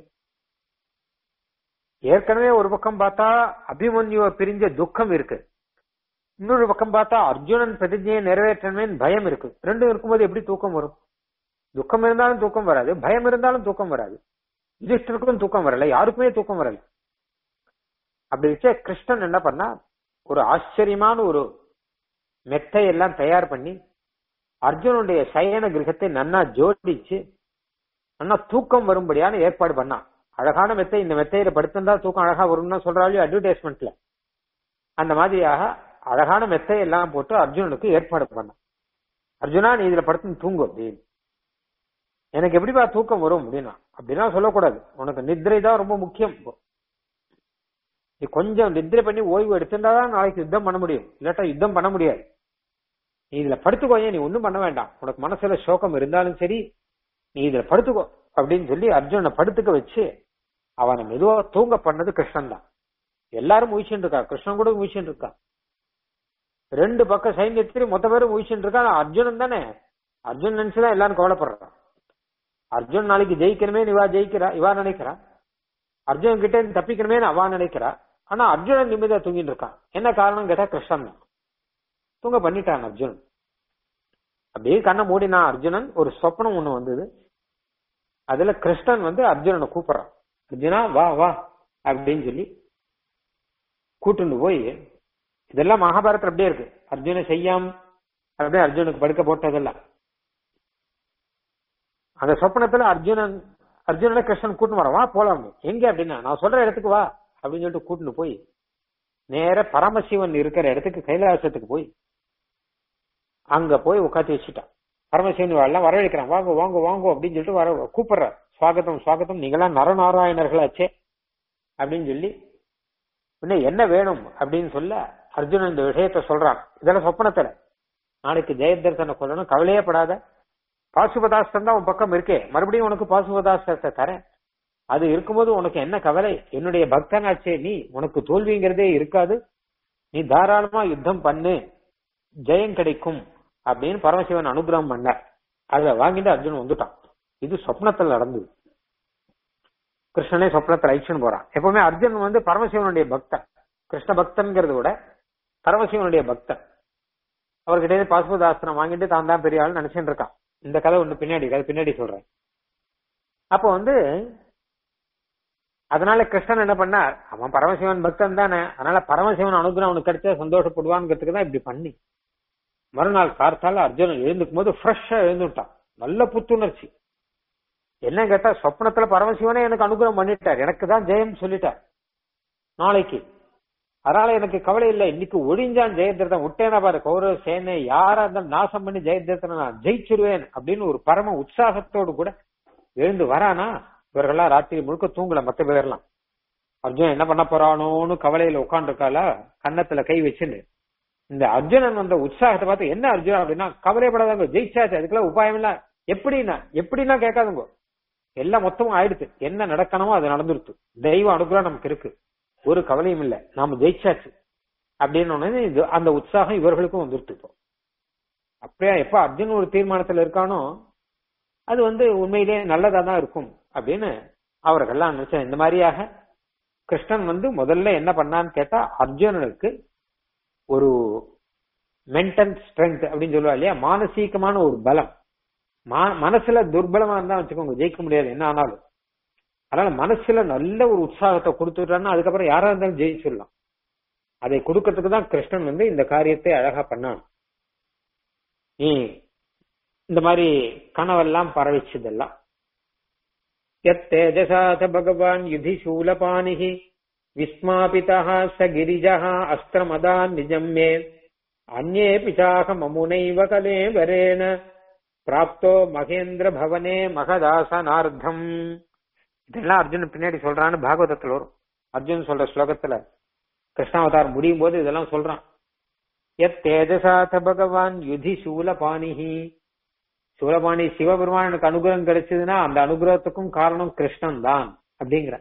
ஏற்கனவே ஒரு பக்கம் பார்த்தா அபிமன்யுவை பிரிஞ்ச துக்கம் இருக்கு இன்னொரு பக்கம் பார்த்தா அர்ஜுனன் பிரதிஜையை நிறைவேற்றணுமே பயம் இருக்கு ரெண்டும் இருக்கும்போது எப்படி தூக்கம் வரும் துக்கம் இருந்தாலும் தூக்கம் வராது பயம் இருந்தாலும் தூக்கம் வராது யுதிஷ்டருக்கும் தூக்கம் வரல யாருக்குமே தூக்கம் வரல அப்படி வச்ச கிருஷ்ணன் என்ன பண்ணா ஒரு ஆச்சரியமான ஒரு மெத்தை எல்லாம் தயார் பண்ணி அர்ஜுனுடைய சயன கிரகத்தை நன்னா ஜோடிச்சு நன்னா தூக்கம் வரும்படியான ஏற்பாடு பண்ணான் அழகான மெத்தை இந்த மெத்தையில படுத்திருந்தா தூக்கம் அழகா வரும்னு சொல்றாள் அட்வர்டைஸ்மெண்ட்ல அந்த மாதிரியாக அழகான மெத்தை எல்லாம் போட்டு அர்ஜுனனுக்கு ஏற்பாடு பண்ணான் அர்ஜுனா நீ இதுல படுத்து தூங்கு அப்படின்னு எனக்கு எப்படிப்பா தூக்கம் வரும் அப்படின்னா அப்படின்னா சொல்லக்கூடாது உனக்கு நித்ரை தான் ரொம்ப முக்கியம் இப்போ. நீ கொஞ்சம் நித்ரை பண்ணி ஓய்வு எடுத்திருந்தாதான் நாளைக்கு யுத்தம் பண்ண முடியும் இல்லாட்டா யுத்தம் பண்ண முடியாது நீ இதுல படுத்துக்கோயே நீ ஒண்ணும் பண்ண வேண்டாம் உனக்கு மனசுல சோகம் இருந்தாலும் சரி நீ இதுல படுத்துக்கோ அப்படின்னு சொல்லி அர்ஜுனனை படுத்துக்க வச்சு அவனை மெதுவா தூங்க பண்ணது கிருஷ்ணன் தான் எல்லாரும் முயற்சின்னு இருக்கா கிருஷ்ணன் கூட முயற்சின்னு இருக்கா ரெண்டு பக்கம் சைன்யத்திலும் மொத்த பேரும் முயற்சின்னு இருக்கா ஆனா அர்ஜுனன் தானே அர்ஜுன் நினைச்சுதான் எல்லாரும் கவலைப்படுறான் அர்ஜுன் நாளைக்கு ஜெயிக்கணுமே இவா ஜெயிக்கிறா இவா நினைக்கிறா அர்ஜுன் கிட்ட இருந்து தப்பிக்கணுமே அவா நினைக்கிறா ஆனா அர்ஜுனன் நிம்மதியா தூங்கிட்டு இருக்கான் என்ன காரணம் கேட்டா கிருஷ்ணன் தான் தூங்க பண்ணிட்டான் அர்ஜுனன் அப்படியே கண்ணை மூடினான் அர்ஜுனன் ஒரு சொப்பனம் ஒண்ணு வந்தது அதுல கிருஷ்ணன் வந்து அர்ஜுனனை கூப்பிடுறான் அர்ஜுனா வா வா அப்படின்னு சொல்லி கூட்டுண்டு போய் இதெல்லாம் மகாபாரதம் அப்படியே இருக்கு அர்ஜுன செய்யாம் அப்படியே அர்ஜுனுக்கு படுக்க போட்டதெல்லாம் அந்த சொப்பனத்துல அர்ஜுனன் அர்ஜுனனை கிருஷ்ணன் கூட்டின்னு வரான் வா போலாம் எங்க அப்படின்னா நான் சொல்ற இடத்துக்கு வா அப்படின்னு சொல்லிட்டு கூட்டின்னு போய் நேர பரமசிவன் இருக்கிற இடத்துக்கு கைலாசத்துக்கு போய் அங்க போய் உட்காந்து வச்சுட்டான் பரமசிவன் எல்லாம் வரவேற்கிறான் வாங்க வாங்க வாங்க அப்படின்னு சொல்லிட்டு வர கூப்பிடுற சுவாகத்தம் சுவாகத்தம் நீங்களாம் நரநாராயணர்களாச்சே அப்படின்னு சொல்லி இன்ன என்ன வேணும் அப்படின்னு சொல்ல அர்ஜுனன் இந்த விஷயத்த சொல்றான் இதெல்லாம் சொப்பனத்துல நாளைக்கு ஜெயதர்சனை கொல்லணும் கவலையே படாத பாசுபதாஸ்திரம் தான் உன் பக்கம் இருக்கே மறுபடியும் உனக்கு பாசுபதாஸ்திரத்தை தரேன் அது இருக்கும்போது உனக்கு என்ன கவலை என்னுடைய பக்தனாச்சே நீ உனக்கு தோல்விங்கிறதே இருக்காது நீ தாராளமா யுத்தம் பண்ணு ஜெயம் கிடைக்கும் அப்படின்னு பரமசிவன் அனுகிரகம் பண்ணார் அதை வாங்கிட்டு அர்ஜுன் வந்துட்டான் இது சொப்னத்தில் நடந்தது கிருஷ்ணனே சொப்னத்தில் அழிச்சுன்னு போறான் எப்பவுமே அர்ஜுன் வந்து பரமசிவனுடைய பக்தன் கிருஷ்ண பக்தன்கிறத விட பரமசிவனுடைய பக்தன் அவர்கிட்ட இருந்து பாசுபதாஸ்திரம் வாங்கிட்டு தான் தான் பெரிய ஆள் நினைச்சுட்டு இருக்கான் இந்த கதை ஒண்ணு பின்னாடி கதை பின்னாடி சொல்றேன் அப்போ வந்து அதனால கிருஷ்ணன் என்ன பண்ணார் அவன் பரமசிவன் பக்தன் தானே அதனால பரமசிவன் அனுகிரகம் அவனுக்கு கிடைச்சா சந்தோஷப்படுவான்ங்கிறதுக்கு தான் இப்படி பண்ணி மறுநாள் கார்த்தால அர்ஜுனன் எழுந்துக்கும் போது ஃப்ரெஷ்ஷா எழுந்துட்டான் நல்ல புத்துணர்ச்சி என்ன கேட்டா சொப்னத்துல பரமசிவனே எனக்கு அனுகிரகம் பண்ணிட்டார் எனக்கு தான் ஜெயம் சொல்லிட்டார் நாளைக்கு அதனால எனக்கு கவலை இல்லை இன்னைக்கு ஒழிஞ்சான் ஜெயதிரதன் விட்டேனா பாரு கௌரவ சேனை யாரா இருந்தாலும் நாசம் பண்ணி ஜெயதிரதனை நான் ஜெயிச்சிருவேன் அப்படின்னு ஒரு பரம உற்சாகத்தோடு கூட எழுந்து வரானா இவர்கள்லாம் ராத்திரி முழுக்க தூங்கல மத்த பேர்லாம் அர்ஜுனன் என்ன பண்ண போறானோன்னு கவலையில உட்காந்துருக்கால கன்னத்துல கை வச்சுன்னு இந்த அர்ஜுனன் வந்த உற்சாகத்தை பார்த்து என்ன அர்ஜுனன் அப்படின்னா கவலைப்படாதவங்க ஜெயிச்சாச்சு அதுக்கெல்லாம் உபாயம் இல்ல எப்படின்னா எப்படின்னா கேட்காதுங்க எல்லாம் மொத்தமும் ஆயிடுச்சு என்ன நடக்கணுமோ அது நடந்துருச்சு தெய்வ அனுகிரகம் நமக்கு இருக்கு ஒரு கவலையும் இல்ல நாம ஜெயிச்சாச்சு அப்படின்னு உடனே இது அந்த உற்சாகம் இவர்களுக்கும் வந்துருச்சு இப்போ அப்படியே எப்ப அர்ஜுன் ஒரு தீர்மானத்துல இருக்கானோ அது வந்து உண்மையிலேயே நல்லதா தான் இருக்கும் அப்படின்னு அவர்கள்லாம் நினைச்சேன் இந்த மாதிரியாக கிருஷ்ணன் வந்து முதல்ல என்ன பண்ணான்னு கேட்டா அர்ஜுனனுக்கு ஒரு மென்டல் ஸ்ட்ரென்த் அப்படின்னு சொல்லுவா இல்லையா மானசீகமான ஒரு பலம் மனசுல துர்பலமா இருந்தா வச்சுக்கோங்க ஜெயிக்க முடியாது என்ன ஆனாலும் அதனால மனசுல நல்ல ஒரு உற்சாகத்தை கொடுத்துட்டான்னா அதுக்கப்புறம் யாரா இருந்தாலும் ஜெயிச்சிடலாம் அதை கொடுக்கறதுக்கு தான் கிருஷ்ணன் வந்து இந்த காரியத்தை அழகா பண்ணான் நீ இந்த மாதிரி கனவெல்லாம் பரவிச்சதெல்லாம் எத்தேஜசாத பகவான் யுதி சூலபாணிகி விஸ்மாபிதா ச கிரிஜா அஸ்திரமதான் நிஜம் மே அந்நே பிசாக மமுனைவ கலேவரேன பிராப்தோ மகேந்திர பவனே மகதாசனார்த்தம் இதெல்லாம் அர்ஜுன் பின்னாடி சொல்றான்னு பாகவதத்துல வரும் அர்ஜுன் சொல்ற ஸ்லோகத்துல கிருஷ்ணாவதாரம் முடியும் போது இதெல்லாம் சொல்றான் எத் தேஜசாத பகவான் யுதி சூலபாணிஹி சூலபாணி சிவபெருமானுக்கு அனுகிரகம் கிடைச்சதுன்னா அந்த அனுகிரகத்துக்கும் காரணம் கிருஷ்ணன் தான் அப்படிங்கிற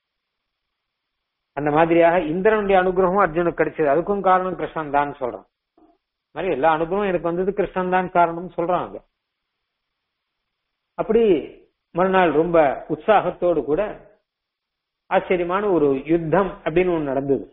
அந்த மாதிரியாக இந்திரனுடைய அனுகிரகமும் அர்ஜுனுக்கு கிடைச்சது அதுக்கும் காரணம் கிருஷ்ணன் தான் சொல்றான் மாதிரி எல்லா அனுகிரகம் எனக்கு வந்தது கிருஷ்ணன் தான் காரணம் சொல்றாங்க அப்படி மறுநாள் ரொம்ப உற்சாகத்தோடு கூட ஆச்சரியமான ஒரு யுத்தம் அப்படின்னு ஒண்ணு நடந்தது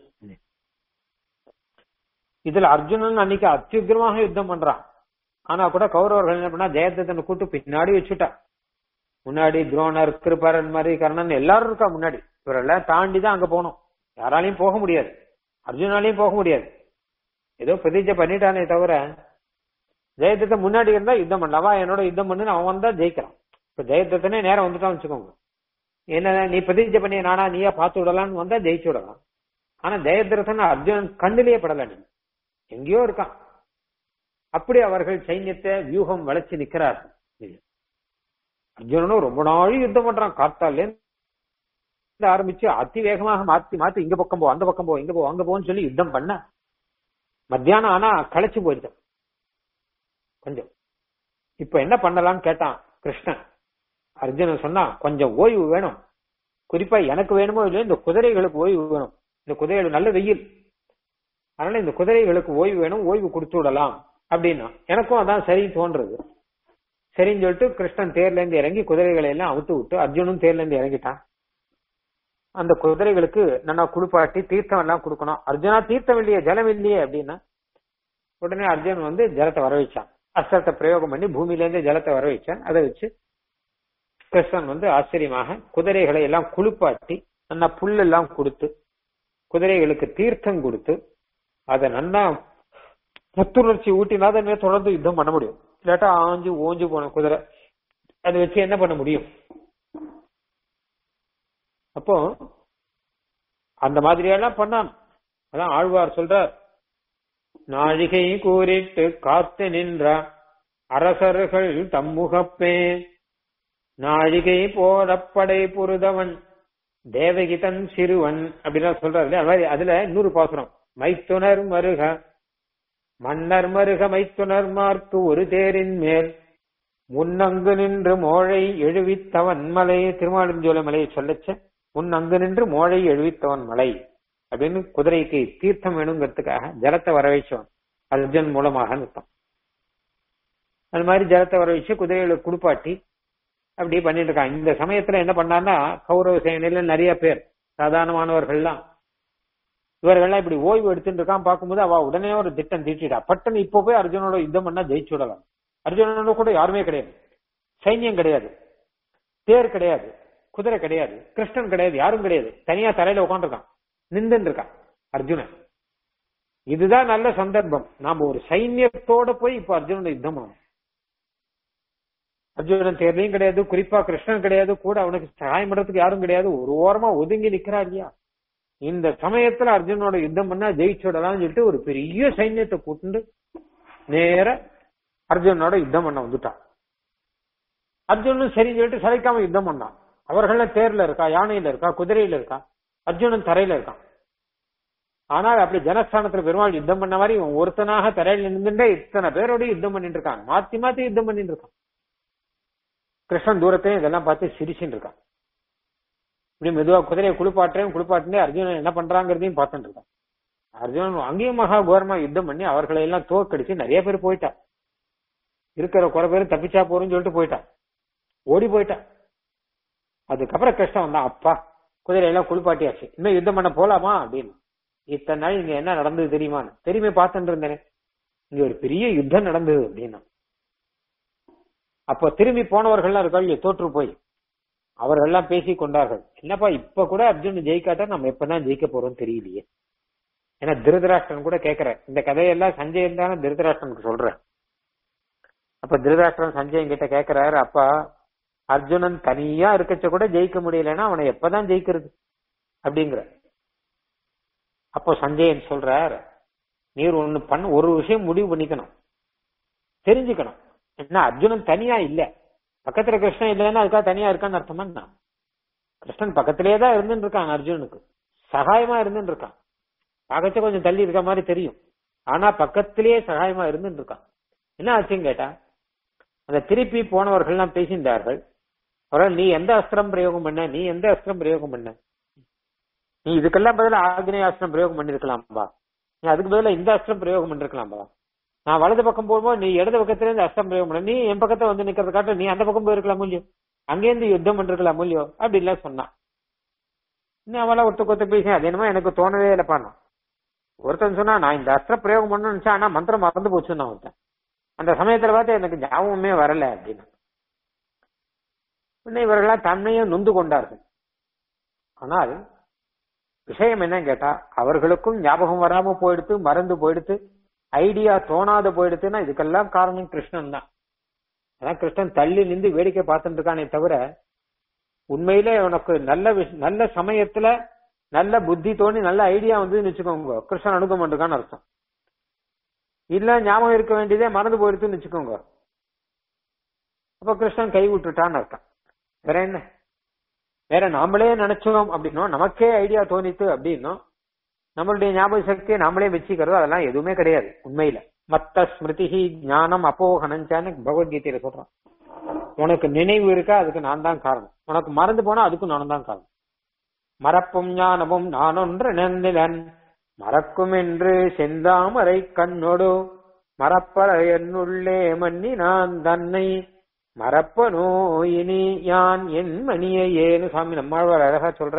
இதுல அர்ஜுனன் அன்னைக்கு அத்தியுக்கிரமாக யுத்தம் பண்றான் ஆனா கூட கௌரவர்கள் என்ன பண்ணா ஜெயதத்தனை கூட்டு பின்னாடி வச்சுட்டா முன்னாடி துரோணர் கிருபரன் மாதிரி கர்ணன் எல்லாரும் இருக்கா முன்னாடி இவரெல்லாம் தாண்டி தான் அங்க போகணும் யாராலையும் போக முடியாது அர்ஜுனாலையும் போக முடியாது ஏதோ பிரதிஜை பண்ணிட்டானே தவிர ஜெயதத்தை முன்னாடி இருந்தா யுத்தம் பண்ணலவா என்னோட யுத்தம் பண்ணுன்னு அவன் வந்தா ஜெயிக்கிறான் இப்ப ஜெயதத்தனே நேரம் வந்துட்டான்னு வச்சுக்கோங்க என்ன நீ பிரதிஜை பண்ணி நானா நீயா பார்த்து விடலாம்னு வந்தா ஜெயிச்சு விடலாம் ஆனா ஜெயதிரதன் அர்ஜுனன் கண்ணிலேயே படல நீ எங்கேயோ இருக்கான் அப்படி அவர்கள் சைன்யத்தை வியூகம் வளைச்சு நிக்கிறார்கள் அர்ஜுனனும் ரொம்ப நாள் யுத்தம் பண்றான் காத்தால ஆரம்பிச்சு அதி வேகமாக மாத்தி மாத்தி இங்க பக்கம் போ அந்த பக்கம் போ இங்க போ அங்க போன்னு சொல்லி யுத்தம் பண்ண மத்தியானம் ஆனா களைச்சு போயிடுது கொஞ்சம் இப்ப என்ன பண்ணலாம்னு கேட்டான் கிருஷ்ணன் அர்ஜுனன் சொன்னா கொஞ்சம் ஓய்வு வேணும் குறிப்பா எனக்கு வேணுமோ இல்லையோ இந்த குதிரைகளுக்கு ஓய்வு வேணும் இந்த குதிரைகள் நல்ல வெயில் அதனால இந்த குதிரைகளுக்கு ஓய்வு வேணும் ஓய்வு கொடுத்து விடலாம் அப்படின்னா எனக்கும் அதான் சரி தோன்றது சரின்னு சொல்லிட்டு கிருஷ்ணன் தேர்ல இருந்து இறங்கி குதிரைகளை எல்லாம் அவுத்து விட்டு அர்ஜுனும் தேர்ல இருந்து இறங்கிட்டான் அந்த குதிரைகளுக்கு நல்லா குளிப்பாட்டி தீர்த்தம் எல்லாம் கொடுக்கணும் அர்ஜுனா தீர்த்தம் இல்லையே ஜலம் இல்லையே அப்படின்னா உடனே அர்ஜுன் வந்து ஜலத்தை வர வச்சான் அஸ்திரத்தை பிரயோகம் பண்ணி பூமியில இருந்து ஜலத்தை வர வச்சான் அதை வச்சு கிருஷ்ணன் வந்து ஆச்சரியமாக குதிரைகளை எல்லாம் குளிப்பாட்டி நல்லா புல் எல்லாம் கொடுத்து குதிரைகளுக்கு தீர்த்தம் கொடுத்து அதை நல்லா புத்துணர்ச்சி ஊட்டினா தான் தொடர்ந்து யுத்தம் பண்ண முடியும் இல்லாட்டா ஆஞ்சு ஓஞ்சு போன குதிரை அதை வச்சு என்ன பண்ண முடியும் அப்போ அந்த மாதிரியெல்லாம் பண்ணான் அதான் ஆழ்வார் சொல்றார் நாழிகை கூறிட்டு காத்து நின்ற அரசர்கள் தம்முகப்பே நாழிகை போடப்படை புருதவன் தேவகிதன் சிறுவன் அப்படின்னா சொல்றாரு அது மாதிரி அதுல இன்னொரு பாசுரம் மைத்துனர் மருக மன்னர் மருக மைத்துனர் மார்க்கு ஒரு தேரின் மேல் முன்னங்கு நின்று மோழை எழுவித்தவன் மலை திருமாலிஞ்சோலை மலையை சொல்லச்ச முன்னங்கு நின்று மோழை எழுவித்தவன் மலை அப்படின்னு குதிரைக்கு தீர்த்தம் வேணுங்கிறதுக்காக ஜலத்தை வர வச்சவன் அர்ஜுன் மூலமாக நிறுத்தம் அது மாதிரி ஜலத்தை வர வச்சு குதிரைகளை குளிப்பாட்டி அப்படி பண்ணிட்டு இருக்கான் இந்த சமயத்துல என்ன பண்ணான்னா கௌரவ சேனையில நிறைய பேர் சாதாரணமானவர்கள்லாம் இவர்கள்லாம் இப்படி ஓய்வு எடுத்துட்டு இருக்கான் பார்க்கும்போது அவ உடனே ஒரு திட்டம் தீட்டிட்டா பட்டன் இப்போ போய் அர்ஜுனோட யுத்தம் பண்ணா ஜெயிச்சு விடலாம் அர்ஜுனனோட கூட யாருமே கிடையாது சைன்யம் கிடையாது தேர் கிடையாது குதிரை கிடையாது கிருஷ்ணன் கிடையாது யாரும் கிடையாது தனியா தரையில உட்காந்துருக்கான் நின்றுட்டு இருக்கான் அர்ஜுனன் இதுதான் நல்ல சந்தர்ப்பம் நாம ஒரு சைன்யத்தோட போய் இப்ப அர்ஜுனன் யுத்தம் பண்ணணும் அர்ஜுனன் தேர்லையும் கிடையாது குறிப்பா கிருஷ்ணன் கிடையாது கூட அவனுக்கு சகாயம் பண்றதுக்கு யாரும் கிடையாது ஒரு ஓரமா ஒதுங்கி நிக்கிறா இல்லையா இந்த சமயத்துல அர்ஜுனோட யுத்தம் பண்ணா ஜெயிச்சு விடலாம்னு சொல்லிட்டு ஒரு பெரிய சைன்யத்தை கூட்டு நேர அர்ஜுனோட யுத்தம் பண்ண வந்துட்டான் அர்ஜுனன் சரின்னு சொல்லிட்டு சளைக்காம யுத்தம் பண்ணான் அவர்கள்லாம் தேர்ல இருக்கா யானையில இருக்கா குதிரையில இருக்கா அர்ஜுனன் தரையில இருக்கான் ஆனால் அப்படி ஜனஸ்தானத்துல பெருமாள் யுத்தம் பண்ண மாதிரி இவன் ஒருத்தனாக தரையில நின்றுட்டே இத்தனை பேரோட யுத்தம் பண்ணிட்டு இருக்கான் மாத்தி மாத்தி யுத்தம் பண்ணிட்டு இருக்கான் கிருஷ்ணன் தூரத்தையும் இதெல்லாம் பார்த்து சிரிச்சுட்டு இருக்கான் இப்படி மெதுவா குதிரையை குளிப்பாட்டையும் குளிப்பாட்டுனே அர்ஜுனன் என்ன பண்றாங்கிறதையும் பார்த்துட்டு இருக்கான் அர்ஜுனன் அங்கேயும் மகா கோரமா யுத்தம் பண்ணி அவர்களை எல்லாம் தோக்கடிச்சு நிறைய பேர் போயிட்டா இருக்கிற குறை பேரும் தப்பிச்சா போறோம்னு சொல்லிட்டு போயிட்டா ஓடி போயிட்டா அதுக்கப்புறம் கிருஷ்ணன் வந்தான் அப்பா குதிரையெல்லாம் குளிப்பாட்டியாச்சு இன்னும் யுத்தம் பண்ண போலாமா அப்படின்னு இத்தனை நாள் இங்க என்ன நடந்தது தெரியுமான்னு தெரியுமே பார்த்துட்டு இருந்தேனே இங்க ஒரு பெரிய யுத்தம் நடந்தது அப்படின்னா அப்போ திரும்பி போனவர்கள்லாம் இருக்காங்க தோற்று போய் அவர்கள் எல்லாம் பேசி கொண்டார்கள் என்னப்பா இப்ப கூட அர்ஜுன் ஜெயிக்காட்டா நம்ம எப்பதான் ஜெயிக்க போறோம் தெரியலையே ஏன்னா திருதராஷ்டிரன் கூட கேக்குற இந்த கதையெல்லாம் சஞ்சயன் தானே திருதராஷ்டிரனுக்கு சொல்றேன் அப்ப திருதராஷ்டிரன் சஞ்சயன் கிட்ட கேக்குறாரு அப்பா அர்ஜுனன் தனியா இருக்கச்ச கூட ஜெயிக்க முடியலன்னா அவனை எப்பதான் ஜெயிக்கிறது அப்படிங்கிற அப்போ சஞ்சயன் சொல்றார் நீர் ஒண்ணு பண்ண ஒரு விஷயம் முடிவு பண்ணிக்கணும் தெரிஞ்சுக்கணும் என்ன அர்ஜுனன் தனியா இல்ல பக்கத்துல கிருஷ்ணன் இல்லைன்னா அதுக்காக தனியா இருக்கான்னு அர்த்தமா என்ன? கிருஷ்ணன் பக்கத்திலேயே தான் இருந்துட்டு இருக்கான் அர்ஜுனுக்கு சகாயமா இருந்துட்டு இருக்கான் பார்க்கச்ச கொஞ்சம் தள்ளி இருக்க மாதிரி தெரியும் ஆனா பக்கத்திலேயே சகாயமா இருந்துட்டு இருக்கான் என்ன ஆச்சுன்னு கேட்டா அந்த திருப்பி போனவர்கள்லாம் பேசியிருந்தார்கள் அவர்கள் நீ எந்த அஸ்திரம் பிரயோகம் பண்ண நீ எந்த அஸ்திரம் பிரயோகம் பண்ண நீ இதுக்கெல்லாம் பதிலா ஆக்னேய அஸ்திரம் பிரயோகம் பண்ணிருக்கலாம்பா நீ அதுக்கு பதிலா இந்த அஸ்திரம் பிரயோகம் பண்ணிருக்கலாம்பா நான் வலது பக்கம் போகும்போது நீ இடது பக்கத்துல இருந்து அஸ்திரம் பிரயோகம் பண்ண நீ என் பக்கத்துல வந்து நிக்கிறத காட்ட நீ அந்த பக்கம் போயிருக்கலாம் இல்லையோ அங்கேருந்து யுத்தம் பண்ணிருக்கலாம் இல்லையோ அப்படி இல்ல சொன்னான் இன்னும் அவளா ஒருத்த கொத்த பேசி அது என்னமோ எனக்கு தோணவே இல்லை பண்ணான் ஒருத்தன் சொன்னா நான் இந்த அஸ்திர பிரயோகம் பண்ணணும்னு நினைச்சேன் ஆனா மந்திரம் மறந்து போச்சுன்னு ஒருத்தன் அந்த சமயத்துல பார்த்து எனக்கு ஞாபகமே வரல அப்படின்னு உடனே இவர்களாம் தன்னையும் நொந்து கொண்டார்கள் ஆனால் விஷயம் என்னன்னு கேட்டா அவர்களுக்கும் ஞாபகம் வராம போயிடுத்து மறந்து போயிடுத்து ஐடியா தோணாத போயிடுத்துன்னா இதுக்கெல்லாம் காரணம் கிருஷ்ணன் தான் அதான் கிருஷ்ணன் தள்ளி நின்று வேடிக்கை பார்த்துட்டு இருக்கானே தவிர உண்மையிலே உனக்கு நல்ல விஷ- நல்ல சமயத்துல நல்ல புத்தி தோணி நல்ல ஐடியா வந்து வச்சுக்கோங்க கிருஷ்ணன் அனுகம் பண்ணிருக்கான்னு அர்த்தம் இல்ல ஞாபகம் இருக்க வேண்டியதே மறந்து போயிடுதுன்னு வச்சுக்கோங்க அப்ப கிருஷ்ணன் கை விட்டுட்டான்னு அர்த்தம் வேற என்ன வேற நாமளே நினைச்சோம் அப்படின்னோம் நமக்கே ஐடியா தோணித்து அப்படின்னோம் நம்மளுடைய ஞாபக சக்தியை நாமளே வச்சுக்கிறது அதெல்லாம் எதுவுமே கிடையாது உண்மையில மத்த ஸ்மிருதி ஞானம் அப்போகனஞ்சான்னு பகவத்கீதையில சொல்றான் உனக்கு நினைவு இருக்கா அதுக்கு நான் தான் காரணம் உனக்கு மறந்து போனா அதுக்கும் நான் தான் காரணம் மறப்பும் ஞானமும் நானொன்று நினைந்தன் மறக்கும் என்று செந்தாமரை கண்ணோடு மறப்பற என்னுள்ளே மன்னி நான் தன்னை மறப்பனோ இனி யான் என் மணியை ஏன்னு சாமி நம்மாழ்வார் அழகா சொல்ற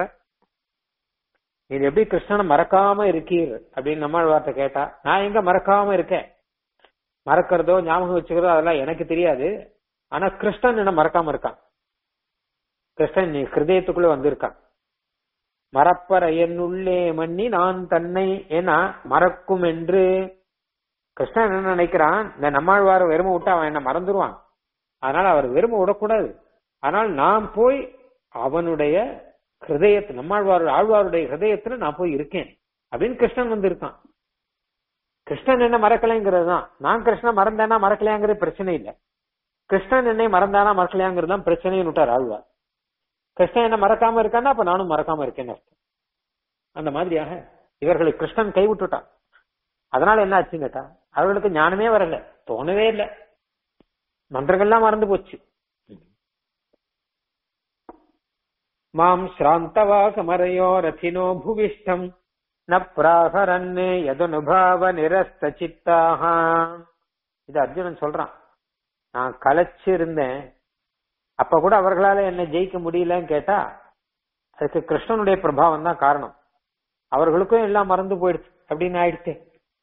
நீங்க எப்படி கிருஷ்ணனை மறக்காம இருக்கீர் அப்படின்னு நம்மாழ்வார்ட்ட கேட்டா நான் எங்க மறக்காம இருக்கேன் மறக்கிறதோ ஞாபகம் வச்சுக்கிறதோ அதெல்லாம் எனக்கு தெரியாது ஆனா கிருஷ்ணன் என்ன மறக்காம இருக்கான் கிருஷ்ணன் நீ ஹிருதயத்துக்குள்ள வந்திருக்கான் மறப்பற என்னுள்ளே மன்னி நான் தன்னை ஏன்னா மறக்கும் என்று கிருஷ்ணன் என்ன நினைக்கிறான் இந்த நம்மாழ்வார வெறுமை விட்டு அவன் என்ன மறந்துடுவான் அதனால அவர் வெறுமை விடக்கூடாது ஆனால் நான் போய் அவனுடைய ஹிருதயத்து நம்மாழ்வார் ஆழ்வாருடைய ஹிருதயத்துல நான் போய் இருக்கேன் அப்படின்னு கிருஷ்ணன் வந்து இருக்கான் கிருஷ்ணன் என்ன மறக்கலைங்கிறது தான் நான் கிருஷ்ணன் மறந்தேனா மறக்கலையாங்கிறது பிரச்சனை இல்லை கிருஷ்ணன் என்னை மறந்தானா மறக்கலையாங்கிறது தான் பிரச்சனைன்னு விட்டார் ஆழ்வார் கிருஷ்ணன் என்ன மறக்காம இருக்கான்னா அப்ப நானும் மறக்காம இருக்கேன்னு அர்த்தம் அந்த மாதிரியாக இவர்களை கிருஷ்ணன் கைவிட்டுட்டான் அதனால என்ன ஆச்சுன்னு கேட்டா அவர்களுக்கு ஞானமே வரல தோணவே இல்லை மந்திரங்கள்லாம் மறந்து போச்சு மாம் ஸ்ராந்தவாகமரையோ ரதினோ புவிஷ்டம் ந பிராகரன் எதனுபாவ நிரஸ்த சித்தாக இது அர்ஜுனன் சொல்றான் நான் கலைச்சு இருந்தேன் அப்ப கூட அவர்களால என்ன ஜெயிக்க முடியலன்னு கேட்டா அதுக்கு கிருஷ்ணனுடைய பிரபாவம் தான் காரணம் அவர்களுக்கும் எல்லாம் மறந்து போயிடுச்சு அப்படின்னு ஆயிடுச்சு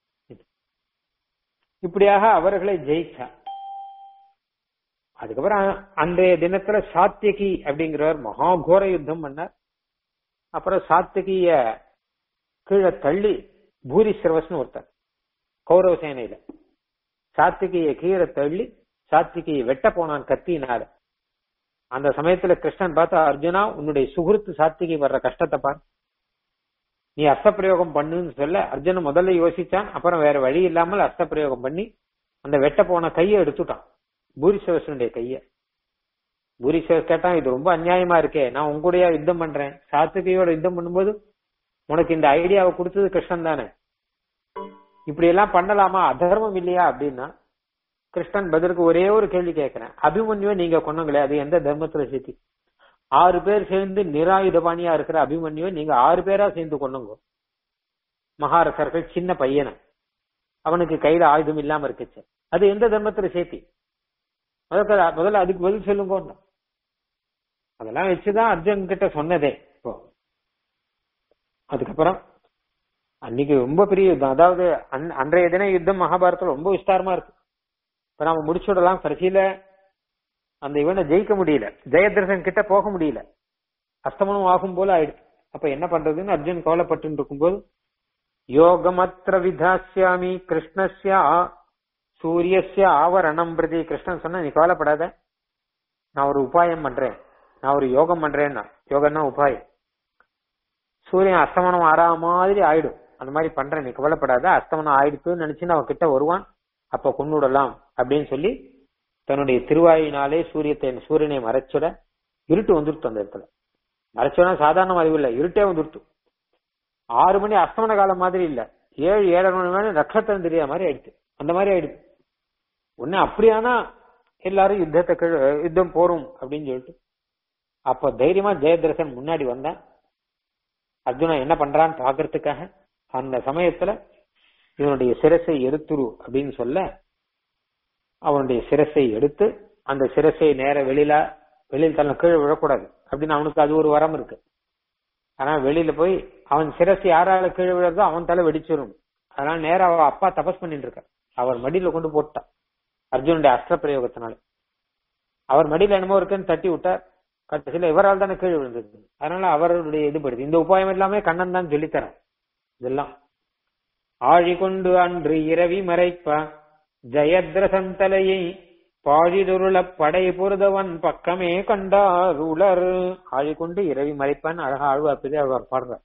இப்படியாக அவர்களை ஜெயிச்சா அதுக்கப்புறம் அன்றைய தினத்துல சாத்தியகி அப்படிங்கிறவர் மகாகோர யுத்தம் பண்ணார் அப்புறம் சாத்திகிய கீழே தள்ளி பூரி சிரவஸ்னு ஒருத்தர் கௌரவ சேனையில சாத்திகிய கீழே தள்ளி சாத்திகியை வெட்ட போனான் கத்தினால அந்த சமயத்துல கிருஷ்ணன் பார்த்தா அர்ஜுனா உன்னுடைய சுகுருத்து சாத்திகை வர்ற கஷ்டத்தை பார் நீ அஸ்தப்பிரயோகம் பண்ணுன்னு சொல்ல அர்ஜுனன் முதல்ல யோசிச்சான் அப்புறம் வேற வழி இல்லாமல் அஸ்தப்பிரயோகம் பண்ணி அந்த வெட்ட போன கையை எடுத்துட்டான் பூரிசவசனுடைய கைய பூரிசவஸ் கேட்டான் இது ரொம்ப அநியாயமா இருக்கே நான் உங்களுடைய யுத்தம் பண்றேன் சாத்துகையோட யுத்தம் பண்ணும்போது உனக்கு இந்த ஐடியாவை கொடுத்தது கிருஷ்ணன் தானே இப்படி எல்லாம் பண்ணலாமா அதர்மம் இல்லையா அப்படின்னா கிருஷ்ணன் பதிலுக்கு ஒரே ஒரு கேள்வி கேட்கிறேன் அபிமன்யுவை நீங்க கொண்டங்களே அது எந்த தர்மத்துல சேர்த்தி ஆறு பேர் சேர்ந்து நிராயுதபாணியா இருக்கிற அபிமன்யுவை நீங்க ஆறு பேரா சேர்ந்து கொண்டுங்க மகாரசர்கள் சின்ன பையனை அவனுக்கு கையில ஆயுதம் இல்லாம இருக்குச்சு அது எந்த தர்மத்துல சேர்த்தி முதல்ல முதல்ல அதுக்கு பதில் சொல்லுங்க அதெல்லாம் வச்சுதான் அர்ஜுன் கிட்ட சொன்னதே இப்போ அதுக்கப்புறம் அன்னைக்கு ரொம்ப பெரிய யுத்தம் அதாவது அன்- அன்றைய தின யுத்தம் மகாபாரதத்துல ரொம்ப விஸ்தாரமா இருக்கு இப்ப நாம முடிச்சுடலாம் கடைசியில அந்த இவனை ஜெயிக்க முடியல ஜெயத்ரசன் கிட்ட போக முடியல அஸ்தமனம் ஆகும் போல ஆயிடுச்சு அப்ப என்ன பண்றதுன்னு அர்ஜுன் கவலைப்பட்டு இருக்கும்போது யோகமத்திர விதாசியாமி கிருஷ்ணஸ்ய ஆ- சூரியஸ்ய ஆவரணம் பிரதி கிருஷ்ணன் சொன்னா நீ கவலைப்படாத நான் ஒரு உபாயம் பண்றேன் நான் ஒரு யோகம் பண்றேன்னா யோகம்னா உபாயம் சூரியன் அஸ்தமனம் ஆறா மாதிரி ஆயிடும் அந்த மாதிரி பண்றேன் நீ கவலைப்படாத அஸ்தமனம் ஆயிடுச்சுன்னு நினைச்சு அவன் கிட்ட வருவான் அப்ப கொண்டுடலாம் அப்படின்னு சொல்லி தன்னுடைய திருவாயினாலே சூரியத்தை சூரியனை மறைச்சுட இருட்டு வந்துருத்து அந்த இடத்துல மறைச்சோன்னா சாதாரண அறிவு இல்ல இருட்டே வந்துருத்து ஆறு மணி அஸ்தமன காலம் மாதிரி இல்ல ஏழு ஏழரை மணி மேல நட்சத்திரம் தெரியாத மாதிரி ஆயிடுச்சு அந்த மாதிரி ஆயிடுச்சு உடனே அப்படியானா எல்லாரும் யுத்தத்தை கீழ- யுத்தம் போரும் அப்படின்னு சொல்லிட்டு அப்ப தைரியமா ஜெயத்ரசன் முன்னாடி வந்தான் அர்ஜுனா என்ன பண்றான்னு பாக்குறதுக்காக அந்த சமயத்துல இவனுடைய சிரசை எடுத்துரு அப்படின்னு சொல்ல அவனுடைய சிரசை எடுத்து அந்த சிரசை நேர வெளியில வெளியில் தள்ள கீழே விழக்கூடாது அப்படின்னு அவனுக்கு அது ஒரு வரம் இருக்கு ஆனா வெளியில போய் அவன் சிரசு யாரால கீழே விழுறதோ அவன் தலை வெடிச்சிரும் அதனால நேரா அவ அப்பா தபஸ் பண்ணிட்டு இருக்க அவர் மடியில கொண்டு போட்டான் அர்ஜுனுடைய அஸ்திர பிரயோகத்தினால அவர் மடியில என்னமோ இருக்குன்னு தட்டி விட்டார் கடைசியில இவரால் தானே கீழே விழுந்தது அதனால அவருடைய இது படுது இந்த உபாயம் எல்லாமே கண்ணன் தான் சொல்லித்தரேன் இதெல்லாம் ஆழி கொண்டு அன்று இரவி மறைப்ப ஜெயத்ரசன் தலையை பாழிதுருள படை பொருதவன் பக்கமே கண்டார் உலர் ஆழி கொண்டு இரவி மறைப்பான் அழகா ஆழ்வார் அவர் பாடுறார்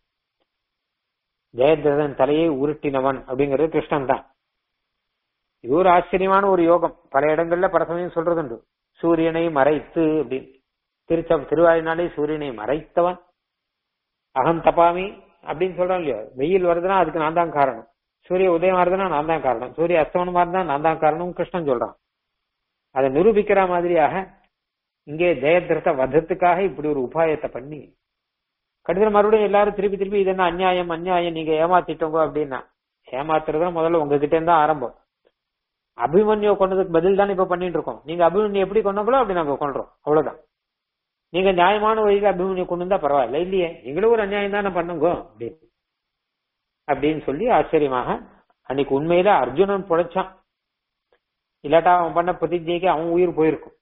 ஜெயத்ரதன் தலையை உருட்டினவன் அப்படிங்கிறது கிருஷ்ணன் தான் இது ஒரு ஆச்சரியமான ஒரு யோகம் பல இடங்கள்ல பரசமயம் சொல்றதுண்டு சூரியனை மறைத்து அப்படின்னு திருச்ச திருவாயினாலே சூரியனை மறைத்தவன் அகம் தபாமி அப்படின்னு சொல்றான் இல்லையோ வெயில் வருதுன்னா அதுக்கு நான் தான் காரணம் சூரிய உதயம் வருதுன்னா நான் தான் காரணம் சூரிய அஸ்தமனம் வருதுன்னா நான் தான் காரணம் கிருஷ்ணன் சொல்றான் அதை நிரூபிக்கிற மாதிரியாக இங்கே ஜெயத்ரத வதத்துக்காக இப்படி ஒரு உபாயத்தை பண்ணி கடைசியில் மறுபடியும் எல்லாரும் திருப்பி திருப்பி இது என்ன அநியாயம் அநியாயம் நீங்க ஏமாத்திட்டோங்க அப்படின்னா ஏமாத்துறது முதல்ல உங்ககிட்ட இருந்தா ஆரம்பம் அபிமன்யு கொண்டதுக்கு பதில் தானே இப்ப பண்ணிட்டு இருக்கோம் நீங்க அபிமன்யு எப்படி கொண்டாங்களோ அப்படி நாங்க கொள்றோம் அவ்வளவுதான் நீங்க நியாயமான வழியில அபிமன்யு கொண்டு வந்தா பரவாயில்ல இல்லையே நீங்களும் ஒரு அநியாயம் தானே பண்ணுங்க அப்படின்னு அப்படின்னு சொல்லி ஆச்சரியமாக அன்னைக்கு உண்மையில அர்ஜுனன் பொழைச்சான் இல்லாட்டா அவன் பண்ண பிரதிஜைக்கு அவன் உயிர் போயிருக்கும்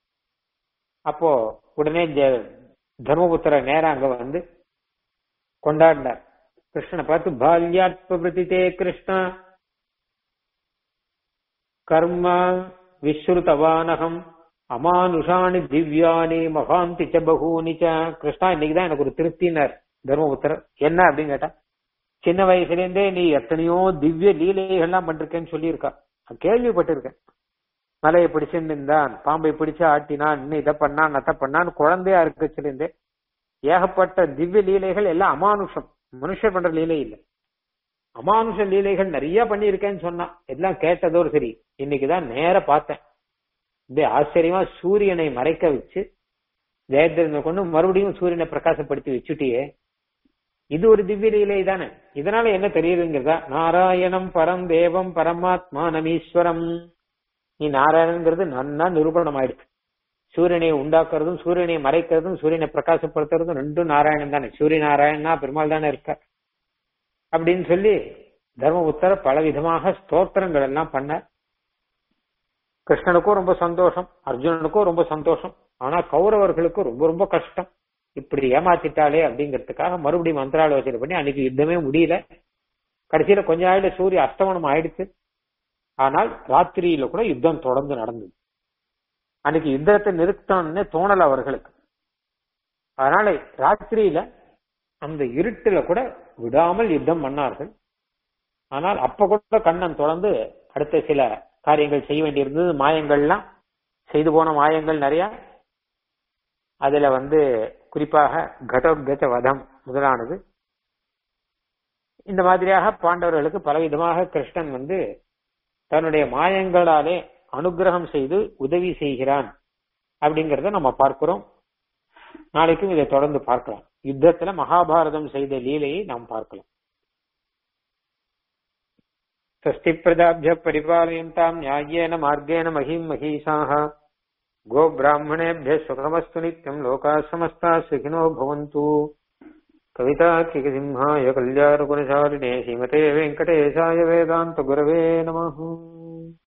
அப்போ உடனே ஜெ- தர்மபுத்திர நேரா அங்க வந்து கொண்டாடினார் கிருஷ்ணனை பார்த்து பால்யாத் பிரதிதே கிருஷ்ணா கர்ம விஸ்ருதவானகம் அமானுஷாணி திவ்யானி மகாந்தி ச பகூனி ச கிருஷ்ணா இன்னைக்குதான் எனக்கு ஒரு திருப்தினார் தர்மபுத்திரர் என்ன அப்படின்னு கேட்டா சின்ன வயசுல இருந்தே நீ எத்தனையோ திவ்ய லீலைகள்லாம் பண்றேன்னு சொல்லியிருக்கா நான் கேள்விப்பட்டிருக்கேன் மலையை பிடிச்சிருந்தான் பாம்பை பிடிச்சு ஆட்டினான் இன்னும் இதை பண்ணான் நத்த பண்ணான் குழந்தையா இருக்கச்சிலிருந்தே ஏகப்பட்ட திவ்ய லீலைகள் எல்லாம் அமானுஷம் மனுஷர் பண்ற லீலை இல்லை அமானுஷ லீலைகள் நிறைய பண்ணியிருக்கேன்னு சொன்னான் எல்லாம் கேட்டதோடு சரி இன்னைக்குதான் நேர பார்த்தேன் இந்த ஆச்சரியமா சூரியனை மறைக்க வச்சு ஜெயத்ரனை கொண்டு மறுபடியும் சூரியனை பிரகாசப்படுத்தி வச்சுட்டியே இது ஒரு திவ்ய லீலை தானே இதனால என்ன தெரியுதுங்கிறதா நாராயணம் பரம் தேவம் பரமாத்மானம் ஈஸ்வரம் நீ நாராயணங்கிறது நன்னா நிரூபணம் ஆயிடுச்சு சூரியனை உண்டாக்குறதும் சூரியனை மறைக்கிறதும் சூரியனை பிரகாசப்படுத்துறதும் ரெண்டும் நாராயணன் தானே சூரிய நாராயணனா பெருமாள் தானே இருக்க அப்படின்னு சொல்லி தர்மபுத்தர் பல விதமாக ஸ்தோத்திரங்கள் எல்லாம் பண்ண கிருஷ்ணனுக்கும் ரொம்ப சந்தோஷம் அர்ஜுனனுக்கும் ரொம்ப சந்தோஷம் ஆனா கௌரவர்களுக்கும் ரொம்ப ரொம்ப கஷ்டம் இப்படி ஏமாத்திட்டாலே அப்படிங்கிறதுக்காக மறுபடியும் மந்திராலோசனை பண்ணி அன்னைக்கு யுத்தமே முடியல கடைசியில கொஞ்ச நாள்ல சூரிய அஸ்தமனம் ஆயிடுச்சு ஆனால் ராத்திரியில கூட யுத்தம் தொடர்ந்து நடந்தது அன்னைக்கு யுத்தத்தை நிறுத்தணும்னு தோணல அவர்களுக்கு அதனால ராத்திரியில அந்த இருட்டுல கூட விடாமல் யுத்தம் பண்ணார்கள் ஆனால் அப்ப கூட கண்ணன் தொடர்ந்து அடுத்த சில காரியங்கள் செய்ய வேண்டியிருந்தது மாயங்கள்லாம் செய்து போன மாயங்கள் நிறைய அதுல வந்து குறிப்பாக கடோத்கஜ வதம் முதலானது இந்த மாதிரியாக பாண்டவர்களுக்கு பலவிதமாக கிருஷ்ணன் வந்து தன்னுடைய மாயங்களாலே அனுகிரகம் செய்து உதவி செய்கிறான் அப்படிங்கறத நம்ம பார்க்கிறோம் நாளைக்கும் இதை தொடர்ந்து பார்க்கலாம் யுத்தத்துல மகாபாரதம் செய்த லீலையை நாம் பார்க்கலாம் சஷ்டி பிரதாபிய பரிபாலயந்தாம் நியாயேன மார்கேன மகிம் மகீஷாக गो ब्राह्मणेभ्य सुखमस्तु नित्यम् लोकाः समस्ताः सुखिनो भवन्तु कविताकिकसिंहाय कल्याणगुणशालिने श्रीमते वेङ्कटेशाय वेदान्तगुरवे नमः